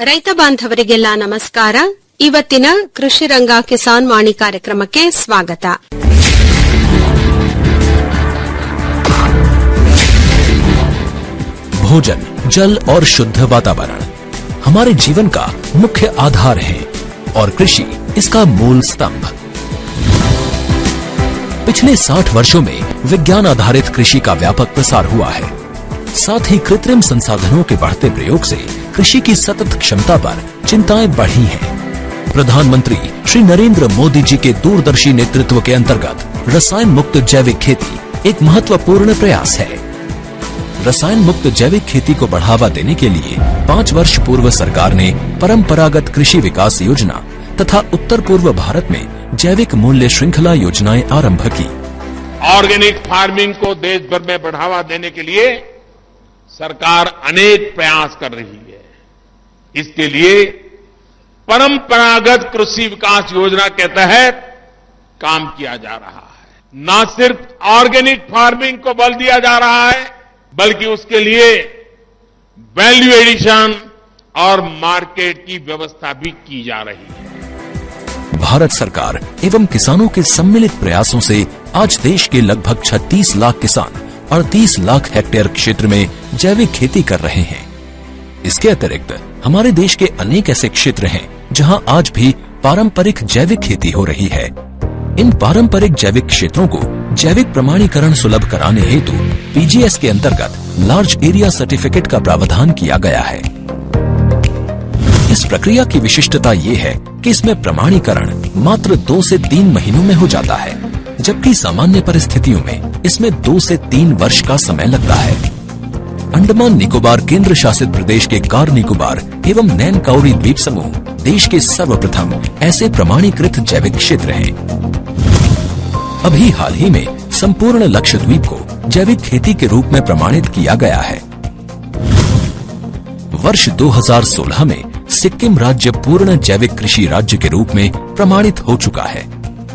ರೈತ ಬಾಂಧವರಿಗೆಲ್ಲ ನಮಸ್ಕಾರ ಇವತ್ತಿನ ಕೃಷಿ ರಂಗ ಕಿಸಾನ್ ವಾಣಿ ಕಾರ್ಯಕ್ರಮಕ್ಕೆ ಸ್ವಾಗತ भोजन जल और शुद्ध वातावरण हमारे जीवन का मुख्य आधार है और कृषि इसका मूल स्तंभ पिछले 60 वर्षों में विज्ञान आधारित कृषि का व्यापक प्रसार हुआ है साथ ही कृत्रिम संसाधनों के बढ़ते प्रयोग से कृषि की सतत क्षमता पर चिंताएं बढ़ी हैं। प्रधानमंत्री श्री नरेंद्र मोदी जी के दूरदर्शी नेतृत्व के अंतर्गत रसायन मुक्त जैविक खेती एक महत्वपूर्ण प्रयास है रसायन मुक्त जैविक खेती को बढ़ावा देने के लिए पाँच वर्ष पूर्व सरकार ने परंपरागत कृषि विकास योजना तथा उत्तर पूर्व भारत में जैविक मूल्य श्रृंखला योजनाएं आरंभ की ऑर्गेनिक फार्मिंग को देश भर में बढ़ावा देने के लिए सरकार अनेक प्रयास कर रही है इसके लिए परंपरागत कृषि विकास योजना के तहत काम किया जा रहा है न सिर्फ ऑर्गेनिक फार्मिंग को बल दिया जा रहा है बल्कि उसके लिए वैल्यू एडिशन और मार्केट की व्यवस्था भी की जा रही है भारत सरकार एवं किसानों के सम्मिलित प्रयासों से आज देश के लगभग 36 लाख किसान 38 लाख हेक्टेयर क्षेत्र में जैविक खेती कर रहे हैं इसके अतिरिक्त हमारे देश के अनेक ऐसे क्षेत्र हैं जहां आज भी पारंपरिक जैविक खेती हो रही है इन पारंपरिक जैविक क्षेत्रों को जैविक प्रमाणीकरण सुलभ कराने हेतु पीजीएस के अंतर्गत लार्ज एरिया सर्टिफिकेट का प्रावधान किया गया है इस प्रक्रिया की विशिष्टता ये है कि इसमें प्रमाणीकरण मात्र दो से तीन महीनों में हो जाता है जबकि सामान्य परिस्थितियों में इसमें दो से तीन वर्ष का समय लगता है अंडमान निकोबार केंद्र शासित प्रदेश के कार निकोबार एवं नैन काउरी द्वीप समूह देश के सर्वप्रथम ऐसे प्रमाणीकृत जैविक क्षेत्र हैं अभी हाल ही में संपूर्ण लक्षद्वीप को जैविक खेती के रूप में प्रमाणित किया गया है वर्ष 2016 में सिक्किम राज्य पूर्ण जैविक कृषि राज्य के रूप में प्रमाणित हो चुका है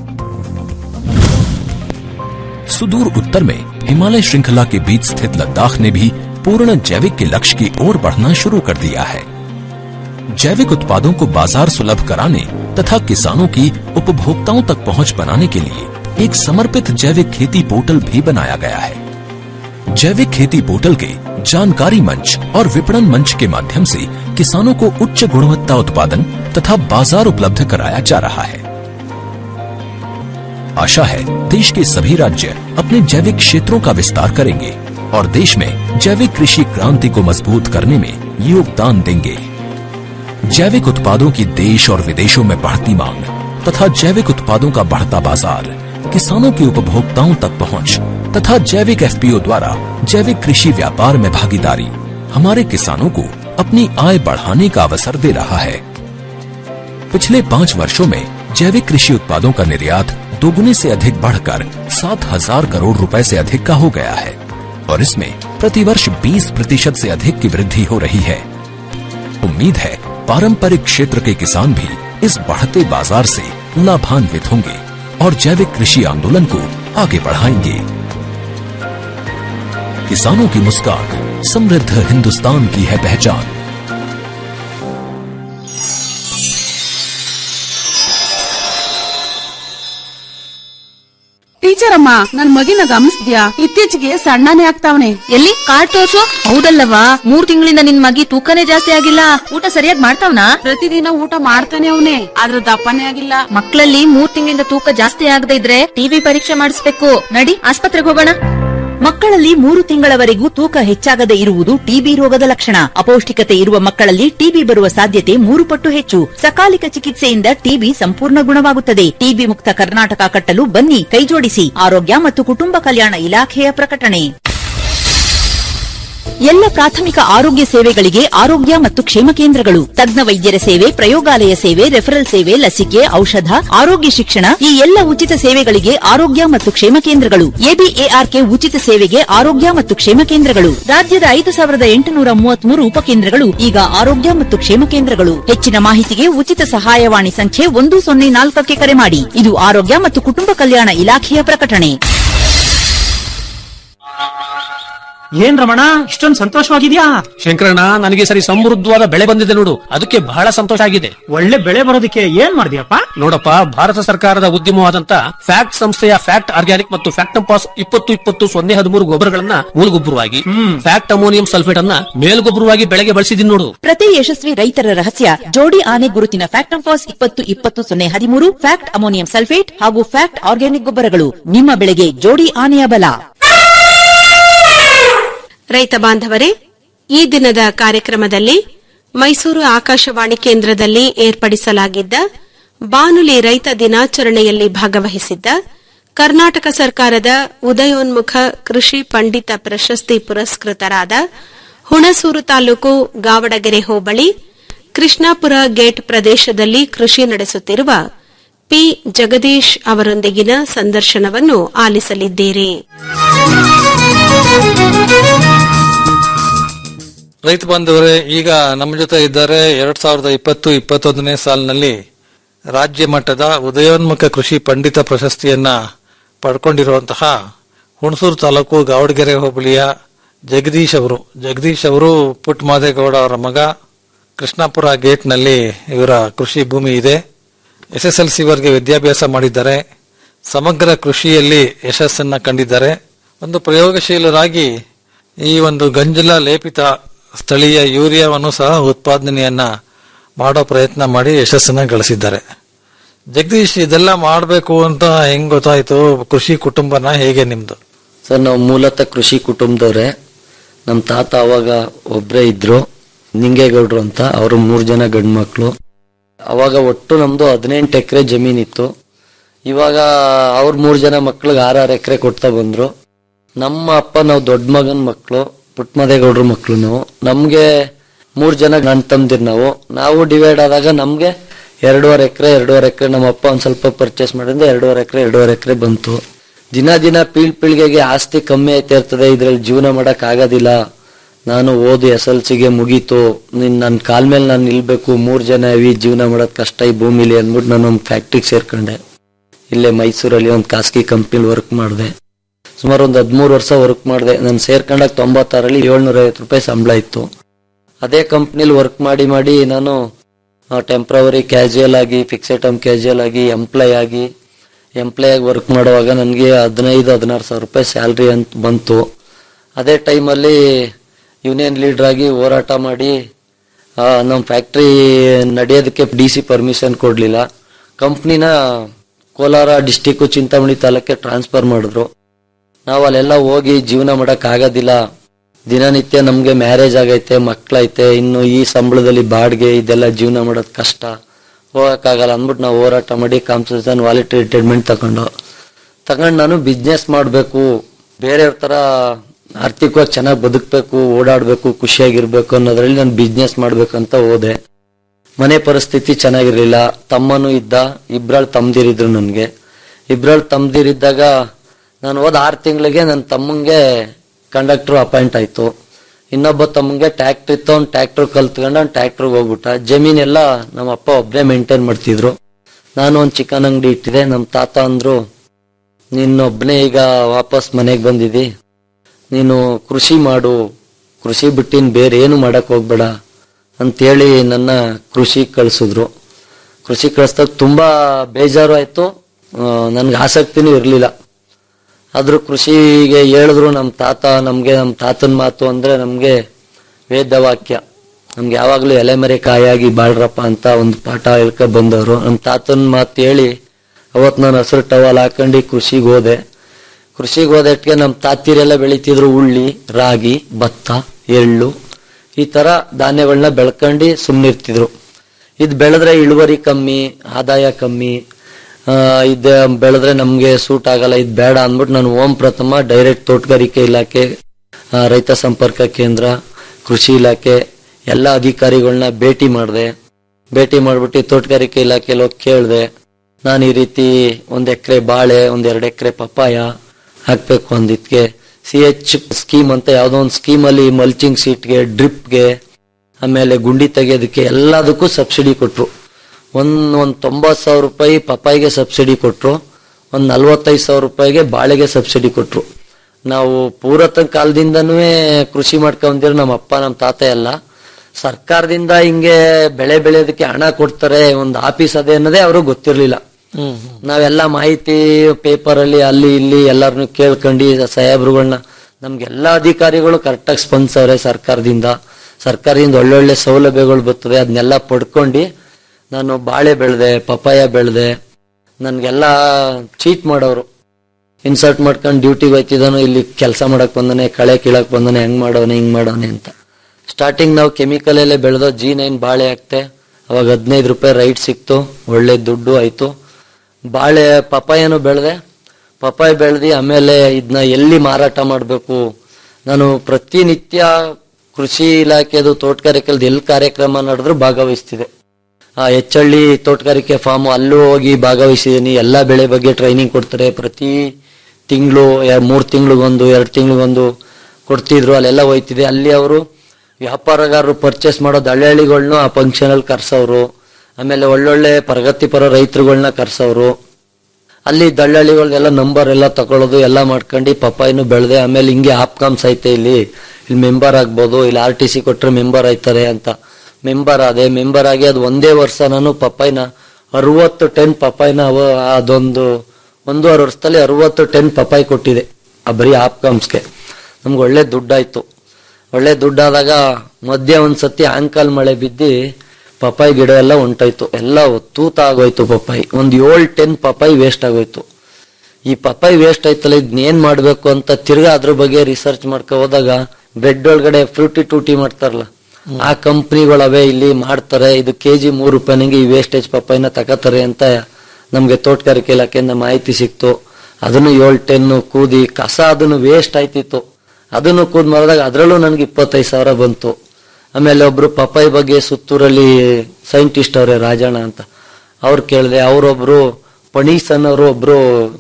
सुदूर उत्तर में हिमालय श्रृंखला के बीच स्थित लद्दाख ने भी पूर्ण जैविक के लक्ष्य की ओर बढ़ना शुरू कर दिया है जैविक उत्पादों को बाजार सुलभ कराने तथा किसानों की उपभोक्ताओं तक पहुंच बनाने के लिए एक समर्पित जैविक खेती पोर्टल भी बनाया गया है जैविक खेती पोर्टल के जानकारी मंच और विपणन मंच के माध्यम से किसानों को उच्च गुणवत्ता उत्पादन तथा बाजार उपलब्ध कराया जा रहा है आशा है देश के सभी राज्य अपने जैविक क्षेत्रों का विस्तार करेंगे और देश में जैविक कृषि क्रांति को मजबूत करने में योगदान देंगे जैविक उत्पादों की देश और विदेशों में बढ़ती मांग तथा जैविक उत्पादों का बढ़ता बाजार किसानों की उपभोक्ताओं तक पहुंच तथा जैविक एफपीओ द्वारा जैविक कृषि व्यापार में भागीदारी हमारे किसानों को अपनी आय बढ़ाने का अवसर दे रहा है पिछले पाँच वर्षों में जैविक कृषि उत्पादों का निर्यात दोगुने से अधिक बढ़कर सात हजार करोड़ रुपए से अधिक का हो गया है और इसमें प्रतिवर्ष 20 प्रतिशत से अधिक की वृद्धि हो रही है उम्मीद है पारंपरिक क्षेत्र के किसान भी इस बढ़ते बाजार से लाभान्वित होंगे और जैविक कृषि आंदोलन को आगे बढ़ाएंगे किसानों की मुस्कान समृद्ध हिंदुस्तान की है पहचान ಟೀಚರ್ ಅಮ್ಮ ನನ್ ಮಗಿನ ಗಮನಿಸ್ದ್ಯಾ ಇತ್ತೀಚೆಗೆ ಸಣ್ಣನೇ ಆಗ್ತಾವನೆ ಎಲ್ಲಿ ಕಾರ್ಡ್ ತೋರ್ಸು ಹೌದಲ್ಲವಾ ಮೂರ್ ತಿಂಗಳಿಂದ ನಿನ್ ಮಗಿ ತೂಕನೇ ಜಾಸ್ತಿ ಆಗಿಲ್ಲ ಊಟ ಸರಿಯಾಗಿ ಮಾಡ್ತಾವ್ನಾ ಪ್ರತಿದಿನ ಊಟ ಮಾಡ್ತಾನೆ ಅವನೇ ಆದ್ರ ದಪ್ಪನೇ ಆಗಿಲ್ಲ ಮಕ್ಕಳಲ್ಲಿ ಮೂರ್ ತಿಂಗಳಿಂದ ತೂಕ ಜಾಸ್ತಿ ಆಗದೆ ಇದ್ರೆ ಟಿಬಿ ಪರೀಕ್ಷೆ ಮಾಡಿಸ್ಬೇಕು ನಡಿ ಆಸ್ಪತ್ರೆಗೆ ಹೋಗೋಣ ಮಕ್ಕಳಲ್ಲಿ ಮೂರು ತಿಂಗಳವರೆಗೂ ತೂಕ ಹೆಚ್ಚಾಗದೆ ಇರುವುದು ಟಿಬಿ ರೋಗದ ಲಕ್ಷಣ ಅಪೌಷ್ಟಿಕತೆ ಇರುವ ಮಕ್ಕಳಲ್ಲಿ ಟಿಬಿ ಬರುವ ಸಾಧ್ಯತೆ ಮೂರು ಪಟ್ಟು ಹೆಚ್ಚು ಸಕಾಲಿಕ ಚಿಕಿತ್ಸೆಯಿಂದ ಟಿಬಿ ಸಂಪೂರ್ಣ ಗುಣವಾಗುತ್ತದೆ ಟಿಬಿ ಮುಕ್ತ ಕರ್ನಾಟಕ ಕಟ್ಟಲು ಬನ್ನಿ ಕೈಜೋಡಿಸಿ ಆರೋಗ್ಯ ಮತ್ತು ಕುಟುಂಬ ಕಲ್ಯಾಣ ಇಲಾಖೆಯ ಪ್ರಕಟಣೆ ಎಲ್ಲ ಪ್ರಾಥಮಿಕ ಆರೋಗ್ಯ ಸೇವೆಗಳಿಗೆ ಆರೋಗ್ಯ ಮತ್ತು ಕ್ಷೇಮ ಕೇಂದ್ರಗಳು ತಜ್ಞ ವೈದ್ಯರ ಸೇವೆ ಪ್ರಯೋಗಾಲಯ ಸೇವೆ ರೆಫರಲ್ ಸೇವೆ ಲಸಿಕೆ ಔಷಧ ಆರೋಗ್ಯ ಶಿಕ್ಷಣ ಈ ಎಲ್ಲ ಉಚಿತ ಸೇವೆಗಳಿಗೆ ಆರೋಗ್ಯ ಮತ್ತು ಕ್ಷೇಮ ಕೇಂದ್ರಗಳು ಎಬಿಎಆರ್ಕೆ ಉಚಿತ ಸೇವೆಗೆ ಆರೋಗ್ಯ ಮತ್ತು ಕ್ಷೇಮ ಕೇಂದ್ರಗಳು ರಾಜ್ಯದ ಐದು ಸಾವಿರದ ಎಂಟುನೂರ ಮೂವತ್ಮೂರು ಉಪಕೇಂದ್ರಗಳು ಈಗ ಆರೋಗ್ಯ ಮತ್ತು ಕ್ಷೇಮ ಕೇಂದ್ರಗಳು ಹೆಚ್ಚಿನ ಮಾಹಿತಿಗೆ ಉಚಿತ ಸಹಾಯವಾಣಿ ಸಂಖ್ಯೆ ಒಂದು ಸೊನ್ನೆ ನಾಲ್ಕಕ್ಕೆ ಕರೆ ಮಾಡಿ ಇದು ಆರೋಗ್ಯ ಮತ್ತು ಕುಟುಂಬ ಕಲ್ಯಾಣ ಇಲಾಖೆಯ ಪ್ರಕಟಣೆ ಏನ್ ರಮಣ ಇಷ್ಟೊಂದು ಸಂತೋಷವಾಗಿದ್ಯಾ ಶಂಕರಣ್ಣ ನನಗೆ ಸರಿ ಸಮೃದ್ಧವಾದ ಬೆಳೆ ಬಂದಿದೆ ನೋಡು ಅದಕ್ಕೆ ಬಹಳ ಸಂತೋಷ ಆಗಿದೆ ಒಳ್ಳೆ ಬೆಳೆ ಬರೋದಕ್ಕೆ ಏನ್ ಮಾಡಿದ್ಯಪ್ಪ ನೋಡಪ್ಪ ಭಾರತ ಸರ್ಕಾರದ ಉದ್ಯಮವಾದಂತ ಫ್ಯಾಕ್ಟ್ ಸಂಸ್ಥೆಯ ಫ್ಯಾಕ್ಟ್ ಆರ್ಗ್ಯಾನಿಕ್ ಮತ್ತು ಫ್ಯಾಕ್ಟಂಪಾಸ್ ಇಪ್ಪತ್ತು ಇಪ್ಪತ್ತು ಸೊನ್ನೆ ಹದಿಮೂರು ಗೊಬ್ಬರಗಳನ್ನ ಮೂಲಗೊಬ್ಬರವಾಗಿ ಫ್ಯಾಕ್ಟ್ ಅಮೋನಿಯಂ ಸಲ್ಫೇಟ್ ಅನ್ನ ಮೇಲ್ಗೊಬ್ಬರವಾಗಿ ಬೆಳೆಗೆ ಬಳಸಿದೀನಿ ನೋಡು ಪ್ರತಿ ಯಶಸ್ವಿ ರೈತರ ರಹಸ್ಯ ಜೋಡಿ ಆನೆ ಗುರುತಿನ ಫ್ಯಾಕ್ಟಂಫಾಸ್ ಇಪ್ಪತ್ತು ಇಪ್ಪತ್ತು ಸೊನ್ನೆ ಹದಿಮೂರು ಫ್ಯಾಕ್ಟ್ ಅಮೋನಿಯಂ ಸಲ್ಫೇಟ್ ಹಾಗೂ ಫ್ಯಾಕ್ಟ್ ಆರ್ಗ್ಯಾನಿಕ್ ಗೊಬ್ಬರಗಳು ನಿಮ್ಮ ಬೆಳೆಗೆ ಜೋಡಿ ಆನೆಯ ಬಲ ರೈತ ಬಾಂಧವರೇ ಈ ದಿನದ ಕಾರ್ಯಕ್ರಮದಲ್ಲಿ ಮೈಸೂರು ಆಕಾಶವಾಣಿ ಕೇಂದ್ರದಲ್ಲಿ ಏರ್ಪಡಿಸಲಾಗಿದ್ದ ಬಾನುಲಿ ರೈತ ದಿನಾಚರಣೆಯಲ್ಲಿ ಭಾಗವಹಿಸಿದ್ದ ಕರ್ನಾಟಕ ಸರ್ಕಾರದ ಉದಯೋನ್ಮುಖ ಕೃಷಿ ಪಂಡಿತ ಪ್ರಶಸ್ತಿ ಪುರಸ್ಕೃತರಾದ ಹುಣಸೂರು ತಾಲೂಕು ಗಾವಡಗೆರೆ ಹೋಬಳಿ ಕೃಷ್ಣಾಪುರ ಗೇಟ್ ಪ್ರದೇಶದಲ್ಲಿ ಕೃಷಿ ನಡೆಸುತ್ತಿರುವ ಪಿ ಜಗದೀಶ್ ಅವರೊಂದಿಗಿನ ಸಂದರ್ಶನವನ್ನು ಆಲಿಸಲಿದ್ದೀರಿ ರೈತ ಬಾಂಧವರೇ ಈಗ ನಮ್ಮ ಜೊತೆ ಇದ್ದಾರೆ ಎರಡ್ ಸಾವಿರದ ಇಪ್ಪತ್ತು ಇಪ್ಪತ್ತೊಂದನೇ ಸಾಲಿನಲ್ಲಿ ರಾಜ್ಯ ಮಟ್ಟದ ಉದಯೋನ್ಮುಖ ಕೃಷಿ ಪಂಡಿತ ಪ್ರಶಸ್ತಿಯನ್ನ ಪಡ್ಕೊಂಡಿರುವಂತಹ ಹುಣಸೂರು ತಾಲೂಕು ಗಾವಡಗೆರೆ ಹೋಬಳಿಯ ಜಗದೀಶ್ ಅವರು ಜಗದೀಶ್ ಅವರು ಪುಟ್ ಮಾದೇಗೌಡ ಅವರ ಮಗ ಕೃಷ್ಣಾಪುರ ಗೇಟ್ನಲ್ಲಿ ಇವರ ಕೃಷಿ ಭೂಮಿ ಇದೆ ಎಸ್ ಎಸ್ ಎಲ್ ಸಿ ವರೆಗೆ ವಿದ್ಯಾಭ್ಯಾಸ ಮಾಡಿದ್ದಾರೆ ಸಮಗ್ರ ಕೃಷಿಯಲ್ಲಿ ಯಶಸ್ಸನ್ನ ಕಂಡಿದ್ದಾರೆ ಒಂದು ಪ್ರಯೋಗಶೀಲರಾಗಿ ಈ ಒಂದು ಗಂಜಲ ಲೇಪಿತ ಸ್ಥಳೀಯ ಯೂರಿಯಾವನ್ನು ಸಹ ಉತ್ಪಾದನೆಯನ್ನ ಮಾಡೋ ಪ್ರಯತ್ನ ಮಾಡಿ ಯಶಸ್ಸನ್ನ ಗಳಿಸಿದ್ದಾರೆ ಜಗದೀಶ್ ಇದೆಲ್ಲ ಮಾಡಬೇಕು ಅಂತ ಹೆಂಗ್ ಗೊತ್ತಾಯ್ತು ಕೃಷಿ ಕುಟುಂಬನ ಹೇಗೆ ನಿಮ್ದು ಸರ್ ನಾವು ಮೂಲತಃ ಕೃಷಿ ಕುಟುಂಬದವ್ರೆ ನಮ್ಮ ತಾತ ಅವಾಗ ಒಬ್ರೇ ಇದ್ರು ನಿಂಗೇಗೌಡ್ರು ಅಂತ ಅವರು ಮೂರ್ ಜನ ಗಂಡು ಮಕ್ಕಳು ಅವಾಗ ಒಟ್ಟು ನಮ್ದು ಹದಿನೆಂಟು ಎಕರೆ ಜಮೀನಿತ್ತು ಇವಾಗ ಅವ್ರ ಮೂರ್ ಜನ ಮಕ್ಳಿಗೆ ಆರಾರು ಎಕರೆ ಕೊಡ್ತಾ ಬಂದ್ರು ನಮ್ಮ ಅಪ್ಪ ನಾವು ದೊಡ್ಡ ಮಗನ್ ಮಕ್ಕಳು ಪುಟ್ಟಮದೇಗೌಡ್ರ ಮಕ್ಕಳು ನಾವು ನಮ್ಗೆ ಮೂರ್ ಜನ ಗಂಡ ತಮ್ದಿರ್ ನಾವು ನಾವು ಡಿವೈಡ್ ಆದಾಗ ನಮ್ಗೆ ಎರಡೂವರೆ ಎಕರೆ ಎರಡೂವರೆ ಎಕರೆ ನಮ್ಮ ಅಪ್ಪ ಒಂದ್ ಸ್ವಲ್ಪ ಪರ್ಚೇಸ್ ಮಾಡಿದ್ರೆ ಎರಡೂವರೆ ಎಕರೆ ಎರಡೂವರೆ ಎಕರೆ ಬಂತು ದಿನ ದಿನ ಪೀಳ್ ಪೀಳಿಗೆಗೆ ಆಸ್ತಿ ಕಮ್ಮಿ ಆಯ್ತಾ ಇರ್ತದೆ ಇದ್ರಲ್ಲಿ ಜೀವನ ಮಾಡಕ್ ಆಗೋದಿಲ್ಲ ನಾನು ಓದಿ ಎಸ್ ಎಲ್ ಸಿಗೆ ಮುಗೀತು ನಿನ್ ನನ್ನ ಕಾಲ್ ಮೇಲೆ ನಾನು ನಿಲ್ಬೇಕು ಮೂರ್ ಜನ ಇವಿ ಜೀವನ ಮಾಡೋದ್ ಕಷ್ಟ ಈ ಭೂಮಿಲಿ ಅಂದ್ಬಿಟ್ಟು ನಾನು ಒಂದು ಫ್ಯಾಕ್ಟ್ರಿಗೆ ಸೇರ್ಕೊಂಡೆ ಇಲ್ಲೇ ಮೈಸೂರಲ್ಲಿ ಒಂದು ಖಾಸಗಿ ಕಂಪ್ನಿಲಿ ವರ್ಕ್ ಮಾಡಿದೆ ಸುಮಾರು ಒಂದು ಹದಿಮೂರು ವರ್ಷ ವರ್ಕ್ ಮಾಡಿದೆ ನಾನು ಸೇರ್ಕೊಂಡಾಗ ತೊಂಬತ್ತಾರಲ್ಲಿ ಏಳ್ನೂರ ಐವತ್ತು ರೂಪಾಯಿ ಸಂಬಳ ಇತ್ತು ಅದೇ ಕಂಪ್ನಿಲಿ ವರ್ಕ್ ಮಾಡಿ ಮಾಡಿ ನಾನು ಟೆಂಪ್ರವರಿ ಕ್ಯಾಶುಯಲ್ ಆಗಿ ಫಿಕ್ಸೆಡ್ ಟರ್ಮ್ ಕ್ಯಾಶುಯಲ್ ಆಗಿ ಎಂಪ್ಲಾಯ್ ಆಗಿ ಎಂಪ್ಲಾಯ್ ಆಗಿ ವರ್ಕ್ ಮಾಡುವಾಗ ನನಗೆ ಹದಿನೈದು ಹದಿನಾರು ಸಾವಿರ ರೂಪಾಯಿ ಸ್ಯಾಲ್ರಿ ಅಂತ ಬಂತು ಅದೇ ಟೈಮಲ್ಲಿ ಯೂನಿಯನ್ ಲೀಡರ್ ಆಗಿ ಹೋರಾಟ ಮಾಡಿ ಆ, ನಮ್ಮ ಫ್ಯಾಕ್ಟ್ರಿ ನಡೆಯೋದಕ್ಕೆ ಡಿ ಸಿ ಪರ್ಮಿಷನ್ ಕೊಡಲಿಲ್ಲ ಕಂಪ್ನಿನ ಕೋಲಾರ ಡಿಸ್ಟಿಕ್ ಚಿಂತಾಮಣಿ ತಾಲೂಕೆ ಟ್ರಾನ್ಸ್ಫರ್ ಮಾಡಿದ್ರು ನಾವು ಅಲ್ಲೆಲ್ಲ ಹೋಗಿ ಜೀವನ ಮಾಡಕ್ ಆಗೋದಿಲ್ಲ ದಿನನಿತ್ಯ ನಮ್ಗೆ ಮ್ಯಾರೇಜ್ ಆಗೈತೆ ಮಕ್ಳೈತೆ ಇನ್ನು ಈ ಸಂಬಳದಲ್ಲಿ ಬಾಡಿಗೆ ಇದೆಲ್ಲ ಜೀವನ ಮಾಡೋದ್ ಕಷ್ಟ ಹೋಗಕ್ಕಾಗಲ್ಲ ಅಂದ್ಬಿಟ್ಟು ನಾವು ಹೋರಾಟ ಮಾಡಿ ಕಾಂಪಿಟೇಷನ್ ವಾಲಿಟರಿ ರಿಟೈರ್ಮೆಂಟ್ ತಗೊಂಡು ತಗೊಂಡು ನಾನು ಬಿಸ್ನೆಸ್ ಮಾಡಬೇಕು ಬೇರೆಯವ್ರ ತರ ಆರ್ಥಿಕವಾಗಿ ಚೆನ್ನಾಗಿ ಬದುಕಬೇಕು ಓಡಾಡಬೇಕು ಖುಷಿಯಾಗಿರ್ಬೇಕು ಅನ್ನೋದ್ರಲ್ಲಿ ನಾನು ಬಿಸ್ನೆಸ್ ಮಾಡ್ಬೇಕಂತ ಹೋದೆ ಮನೆ ಪರಿಸ್ಥಿತಿ ಚೆನ್ನಾಗಿರ್ಲಿಲ್ಲ ತಮ್ಮನೂ ಇದ್ದ ಇಬ್ರಾಳ್ ತಮ್ದಿರಿದ್ರು ನನಗೆ ಇಬ್ರಾಳ್ ತಮ್ದಿರಿದ್ದಾಗ ನಾನು ಹೋದ ಆರು ತಿಂಗಳಿಗೆ ನನ್ನ ತಮ್ಮಂಗೆ ಕಂಡಕ್ಟರ್ ಅಪಾಯಿಂಟ್ ಆಯ್ತು ಇನ್ನೊಬ್ಬ ತಮ್ಮಂಗೆ ಟ್ಯಾಕ್ಟ್ರ್ ಇತ್ತು ಅವ್ನು ಟ್ಯಾಕ್ಟರ್ ಕಲ್ತ್ಕೊಂಡು ಅವ್ನು ಟ್ಯಾಕ್ಟರ್ಗೆ ಹೋಗ್ಬಿಟ್ಟ ಜಮೀನೆಲ್ಲ ನಮ್ಮ ಅಪ್ಪ ಒಬ್ಬರೇ ಮೇಂಟೈನ್ ಮಾಡ್ತಿದ್ರು ನಾನು ಒಂದು ಚಿಕನ್ ಅಂಗಡಿ ಇಟ್ಟಿದೆ ನಮ್ಮ ತಾತ ಅಂದ್ರು ನಿನ್ನೊಬ್ಬನೇ ಈಗ ವಾಪಸ್ ಮನೆಗೆ ಬಂದಿದಿ ನೀನು ಕೃಷಿ ಮಾಡು ಕೃಷಿ ಬಿಟ್ಟಿನ್ ಬೇರೆ ಏನು ಮಾಡಕ್ ಹೋಗ್ಬೇಡ ಅಂತೇಳಿ ನನ್ನ ಕೃಷಿ ಕಳ್ಸಿದ್ರು ಕೃಷಿ ಕಳಿಸ್ದಾಗ ತುಂಬಾ ಬೇಜಾರು ಆಯ್ತು ನನ್ಗೆ ಆಸಕ್ತಿನೂ ಇರಲಿಲ್ಲ ಆದ್ರೂ ಕೃಷಿಗೆ ಹೇಳಿದ್ರು ನಮ್ಮ ತಾತ ನಮ್ಗೆ ನಮ್ಮ ತಾತನ ಮಾತು ಅಂದ್ರೆ ನಮ್ಗೆ ವೇದವಾಕ್ಯ ನಮ್ಗೆ ಯಾವಾಗ್ಲೂ ಎಲೆಮರೆ ಕಾಯಾಗಿ ಬಾಳ್ರಪ್ಪ ಅಂತ ಒಂದು ಪಾಠ ಹೇಳ್ಕ ಬಂದವರು ನಮ್ಮ ತಾತನ ಮಾತು ಹೇಳಿ ಅವತ್ ನಾನು ಹಸಿರು ಟವಲ್ ಹಾಕೊಂಡು ಕೃಷಿಗೆ ಹೋದೆ ಕೃಷಿಗೆ ಹೋದಟ್ಟಿಗೆ ನಮ್ಮ ತಾತಿರೆಲ್ಲ ಬೆಳಿತಿದ್ರು ಉಳ್ಳಿ ರಾಗಿ ಭತ್ತ ಎಳ್ಳು ಈ ತರ ಧಾನ್ಯಗಳನ್ನ ಬೆಳ್ಕೊಂಡು ಸುಮ್ಮನಿರ್ತಿದ್ರು ಇದು ಬೆಳೆದ್ರೆ ಇಳುವರಿ ಕಮ್ಮಿ ಆದಾಯ ಕಮ್ಮಿ ಆ, ಇದ್ ಬೆಳೆದ್ರೆ ನಮ್ಗೆ ಸೂಟ್ ಆಗಲ್ಲ ಇದು ಬೇಡ ಅಂದ್ಬಿಟ್ಟು ನಾನು ಓಂ ಪ್ರಥಮ ಡೈರೆಕ್ಟ್ ತೋಟಗಾರಿಕೆ ಇಲಾಖೆ ಆ, ರೈತ ಸಂಪರ್ಕ ಕೇಂದ್ರ ಕೃಷಿ ಇಲಾಖೆ ಎಲ್ಲ ಅಧಿಕಾರಿಗಳನ್ನ ಭೇಟಿ ಮಾಡಿದೆ ಭೇಟಿ ಮಾಡ್ಬಿಟ್ಟು ತೋಟಗಾರಿಕೆ ಇಲಾಖೆಯಲ್ಲಿ ಹೋಗಿ ಕೇಳಿದೆ ನಾನು ಈ ರೀತಿ ಒಂದ್ ಎಕರೆ ಬಾಳೆ ಒಂದ್ ಎರಡು ಎಕರೆ ಪಪ್ಪಾಯ ಹಾಕ್ಬೇಕು ಅಂದಿದ್ಕೆ ಸಿ ಎಚ್ ಸ್ಕೀಮ್ ಅಂತ ಯಾವ್ದೋ ಒಂದು ಸ್ಕೀಮ್ ಅಲ್ಲಿ ಮಲ್ಚಿಂಗ್ ಸೀಟ್ಗೆ ಡ್ರಿಪ್ಗೆ ಆಮೇಲೆ ಗುಂಡಿ ತೆಗೆಯೋದಕ್ಕೆ ಎಲ್ಲದಕ್ಕೂ ಸಬ್ಸಿಡಿ ಕೊಟ್ರು ಒಂದ್ ಒಂದ್ ತೊಂಬತ್ ಸಾವಿರ ರೂಪಾಯಿ ಪಪ್ಪಾಯಿಗೆ ಸಬ್ಸಿಡಿ ಕೊಟ್ರು ಒಂದ್ ನಲ್ವತ್ತೈದು ಸಾವಿರ ರೂಪಾಯಿಗೆ ಬಾಳೆಗೆ ಸಬ್ಸಿಡಿ ಕೊಟ್ರು ನಾವು ಪೂರ್ವತನ ಕಾಲದಿಂದನೂ ಕೃಷಿ ಮಾಡ್ಕೊಂಡಿರೋ ನಮ್ಮ ಅಪ್ಪ ನಮ್ಮ ತಾತ ಎಲ್ಲ ಸರ್ಕಾರದಿಂದ ಹಿಂಗೆ ಬೆಳೆ ಬೆಳೆಯೋದಕ್ಕೆ ಹಣ ಕೊಡ್ತಾರೆ ಒಂದು ಆಫೀಸ್ ಅದೇ ಅನ್ನೋದೇ ಅವ್ರಿಗೆ ಗೊತ್ತಿರ್ಲಿಲ್ಲ ನಾವೆಲ್ಲ ಮಾಹಿತಿ ಪೇಪರ್ ಅಲ್ಲಿ ಅಲ್ಲಿ ಇಲ್ಲಿ ಎಲ್ಲಾರನ್ನು ಕೇಳ್ಕೊಂಡು ಸಾಹೇಬ್ರುಗಳನ್ನ ನಮ್ಗೆಲ್ಲಾ ಅಧಿಕಾರಿಗಳು ಕರೆಕ್ಟಾಗಿ ಸ್ಪಂದಿಸವ್ರೆ ಸರ್ಕಾರದಿಂದ ಸರ್ಕಾರದಿಂದ ಒಳ್ಳೊಳ್ಳೆ ಸೌಲಭ್ಯಗಳು ಬರ್ತವೆ ಅದನ್ನೆಲ್ಲ ಪಡ್ಕೊಂಡು ನಾನು ಬಾಳೆ ಬೆಳೆದೆ ಪಪಾಯ ಬೆಳೆದೆ ನನ್ಗೆಲ್ಲ ಚೀಟ್ ಮಾಡೋರು ಇನ್ಸರ್ಟ್ ಮಾಡ್ಕೊಂಡು ಡ್ಯೂಟಿಗೆ ಹೋಯ್ತಿದ್ದಾನು ಇಲ್ಲಿ ಕೆಲಸ ಮಾಡಕ್ ಬಂದಾನೆ ಕಳೆ ಕೀಳಕ್ ಬಂದಾನೆ ಹೆಂಗ್ ಮಾಡೋನೆ ಹಿಂಗ್ ಮಾಡೋನೆ ಅಂತ ಸ್ಟಾರ್ಟಿಂಗ್ ನಾವು ಕೆಮಿಕಲ್ ಅಲ್ಲೇ ಬೆಳೆದೋ ಜಿ ನೈನ್ ಬಾಳೆ ಹಾಕ್ತೆ ಅವಾಗ ಹದಿನೈದು ರೂಪಾಯಿ ರೈಟ್ ಸಿಕ್ತು ಒಳ್ಳೆ ದುಡ್ಡು ಆಯ್ತು ಬಾಳೆ ಪಪಾಯನು ಬೆಳೆದೆ ಪಪಾಯ ಬೆಳೆದಿ ಆಮೇಲೆ ಇದನ್ನ ಎಲ್ಲಿ ಮಾರಾಟ ಮಾಡಬೇಕು ನಾನು ಪ್ರತಿನಿತ್ಯ ಕೃಷಿ ಇಲಾಖೆದು ತೋಟಗಾರಿಕೆದು ಎಲ್ಲಿ ಕಾರ್ಯಕ್ರಮ ನಡೆದ್ರು ಭಾಗವಹಿಸ್ತಿದೆ ಆ ಹೆಚ್ಚಳ್ಳಿ ತೋಟಗಾರಿಕೆ ಫಾರ್ಮ್ ಅಲ್ಲೂ ಹೋಗಿ ಭಾಗವಹಿಸಿದೀನಿ ಎಲ್ಲಾ ಬೆಳೆ ಬಗ್ಗೆ ಟ್ರೈನಿಂಗ್ ಕೊಡ್ತಾರೆ ಪ್ರತಿ ತಿಂಗಳು ಮೂರ್ ತಿಂಗಳಿಗೊಂದು ಎರಡು ತಿಂಗಳಿಗೊಂದು ಕೊಡ್ತಿದ್ರು ಅಲ್ಲೆಲ್ಲ ಹೋಯ್ತಿದೆ ಅಲ್ಲಿ ಅವರು ವ್ಯಾಪಾರಗಾರರು ಪರ್ಚೇಸ್ ಮಾಡೋ ದಳ್ಳಾಳಿಗಳ್ನು ಆ ಫಂಕ್ಷನ್ ಅಲ್ಲಿ ಕರ್ಸೋರು ಆಮೇಲೆ ಒಳ್ಳೊಳ್ಳೆ ಪ್ರಗತಿಪರ ರೈತರುಗಳನ್ನ ಕರ್ಸೋರು ಅಲ್ಲಿ ದಳ್ಳಾಳಿಗಳ್ದೆಲ್ಲ ನಂಬರ್ ಎಲ್ಲ ತಗೊಳ್ಳೋದು ಎಲ್ಲ ಮಾಡ್ಕೊಂಡು ಪಪ್ಪಾಯಿನೂ ಬೆಳೆದೆ ಆಮೇಲೆ ಹಿಂಗೆ ಆಪ್ಕಾಮ್ಸ್ ಐತೆ ಇಲ್ಲಿ ಇಲ್ಲಿ ಮೆಂಬರ್ ಆಗ್ಬೋದು ಇಲ್ಲಿ ಆರ್ ಟಿ ಸಿ ಕೊಟ್ರೆ ಮೆಂಬರ್ ಆಯ್ತಾರೆ ಅಂತ ಮೆಂಬರ್ ಆದೆ ಮೆಂಬರ್ ಆಗಿ ಅದು ಒಂದೇ ವರ್ಷ ನಾನು ಪಪ್ಪಾಯಿನ ಅರವತ್ತು ಟೆನ್ ಪಪ್ಪಾಯಿನ ಅವ- ಅದೊಂದು ಒಂದೂವರೆ ವರ್ಷದಲ್ಲಿ ಅರವತ್ತು ಟೆನ್ ಪಪ್ಪಾಯಿ ಕೊಟ್ಟಿದೆ ಆ ಬರೀ ಆಪ್ಕಾಮ್ಸ್ಗೆ ನಮ್ಗೆ ಒಳ್ಳೆ ದುಡ್ಡಾಯ್ತು ಒಳ್ಳೆ ದುಡ್ಡಾದಾಗ ಮಧ್ಯ ಒಂದ್ಸತಿ ಆಂಕಲ್ ಮಳೆ ಬಿದ್ದಿ ಪಪ್ಪಾಯಿ ಗಿಡ ಎಲ್ಲ ಹೊಂಟೋಯ್ತು ಎಲ್ಲ ತೂತ ಆಗೋಯ್ತು ಪಪ್ಪಾಯಿ ಒಂದ್ ಏಳ್ ಟೆನ್ ಪಪ್ಪಾಯಿ ವೇಸ್ಟ್ ಆಗೋಯ್ತು ಈ ಪಪ್ಪಾಯಿ ವೇಸ್ಟ್ ಆಯ್ತಲ್ಲ ಇದನ್ನ ಏನ್ ಮಾಡ್ಬೇಕು ಅಂತ ತಿರ್ಗಾ ಅದ್ರ ಬಗ್ಗೆ ರಿಸರ್ಚ್ ಮಾಡ್ಕೊ ಹೋದಾಗ ಬ್ರೆಡ್ ಒಳಗಡೆ ಫ್ರೂಟಿ ಟೂಟಿ ಮಾಡ್ತಾರಲ್ಲ ಆ ಕಂಪ್ನಿಗಳವೆ ಇಲ್ಲಿ ಮಾಡ್ತಾರೆ ಇದು ಕೆಜಿ ಮೂರು ರೂಪಾಯಿನಿಗೆ ಈ ವೇಸ್ಟೇಜ್ ಪಪ್ಪಾಯಿನ ತಗೋತಾರೆ ಅಂತ ನಮ್ಗೆ ತೋಟಗಾರಿಕೆ ಇಲಾಖೆಯಿಂದ ಮಾಹಿತಿ ಸಿಕ್ತು ಅದನ್ನು ಏಳ್ ಟೆನ್ ಕೂದಿ ಕಸ ಅದನ್ನು ವೇಸ್ಟ್ ಆಯ್ತಿತ್ತು ಅದನ್ನು ಕೂದ್ ಮಾಡಿದಾಗ ಅದ್ರಲ್ಲೂ ನನ್ಗೆ ಇಪ್ಪತ್ತೈದು ಸಾವಿರ ಬಂತು ಆಮೇಲೆ ಒಬ್ರು ಪಪ್ಪಾಯಿ ಬಗ್ಗೆ ಸುತ್ತೂರಲ್ಲಿ ಸೈಂಟಿಸ್ಟ್ ಅವ್ರೆ ರಾಜಣ್ಣ ಅಂತ ಅವ್ರು ಕೇಳಿದೆ ಅವರೊಬ್ರು ಪಣೀಸ್ ಅನ್ನೋರು ಒಬ್ರು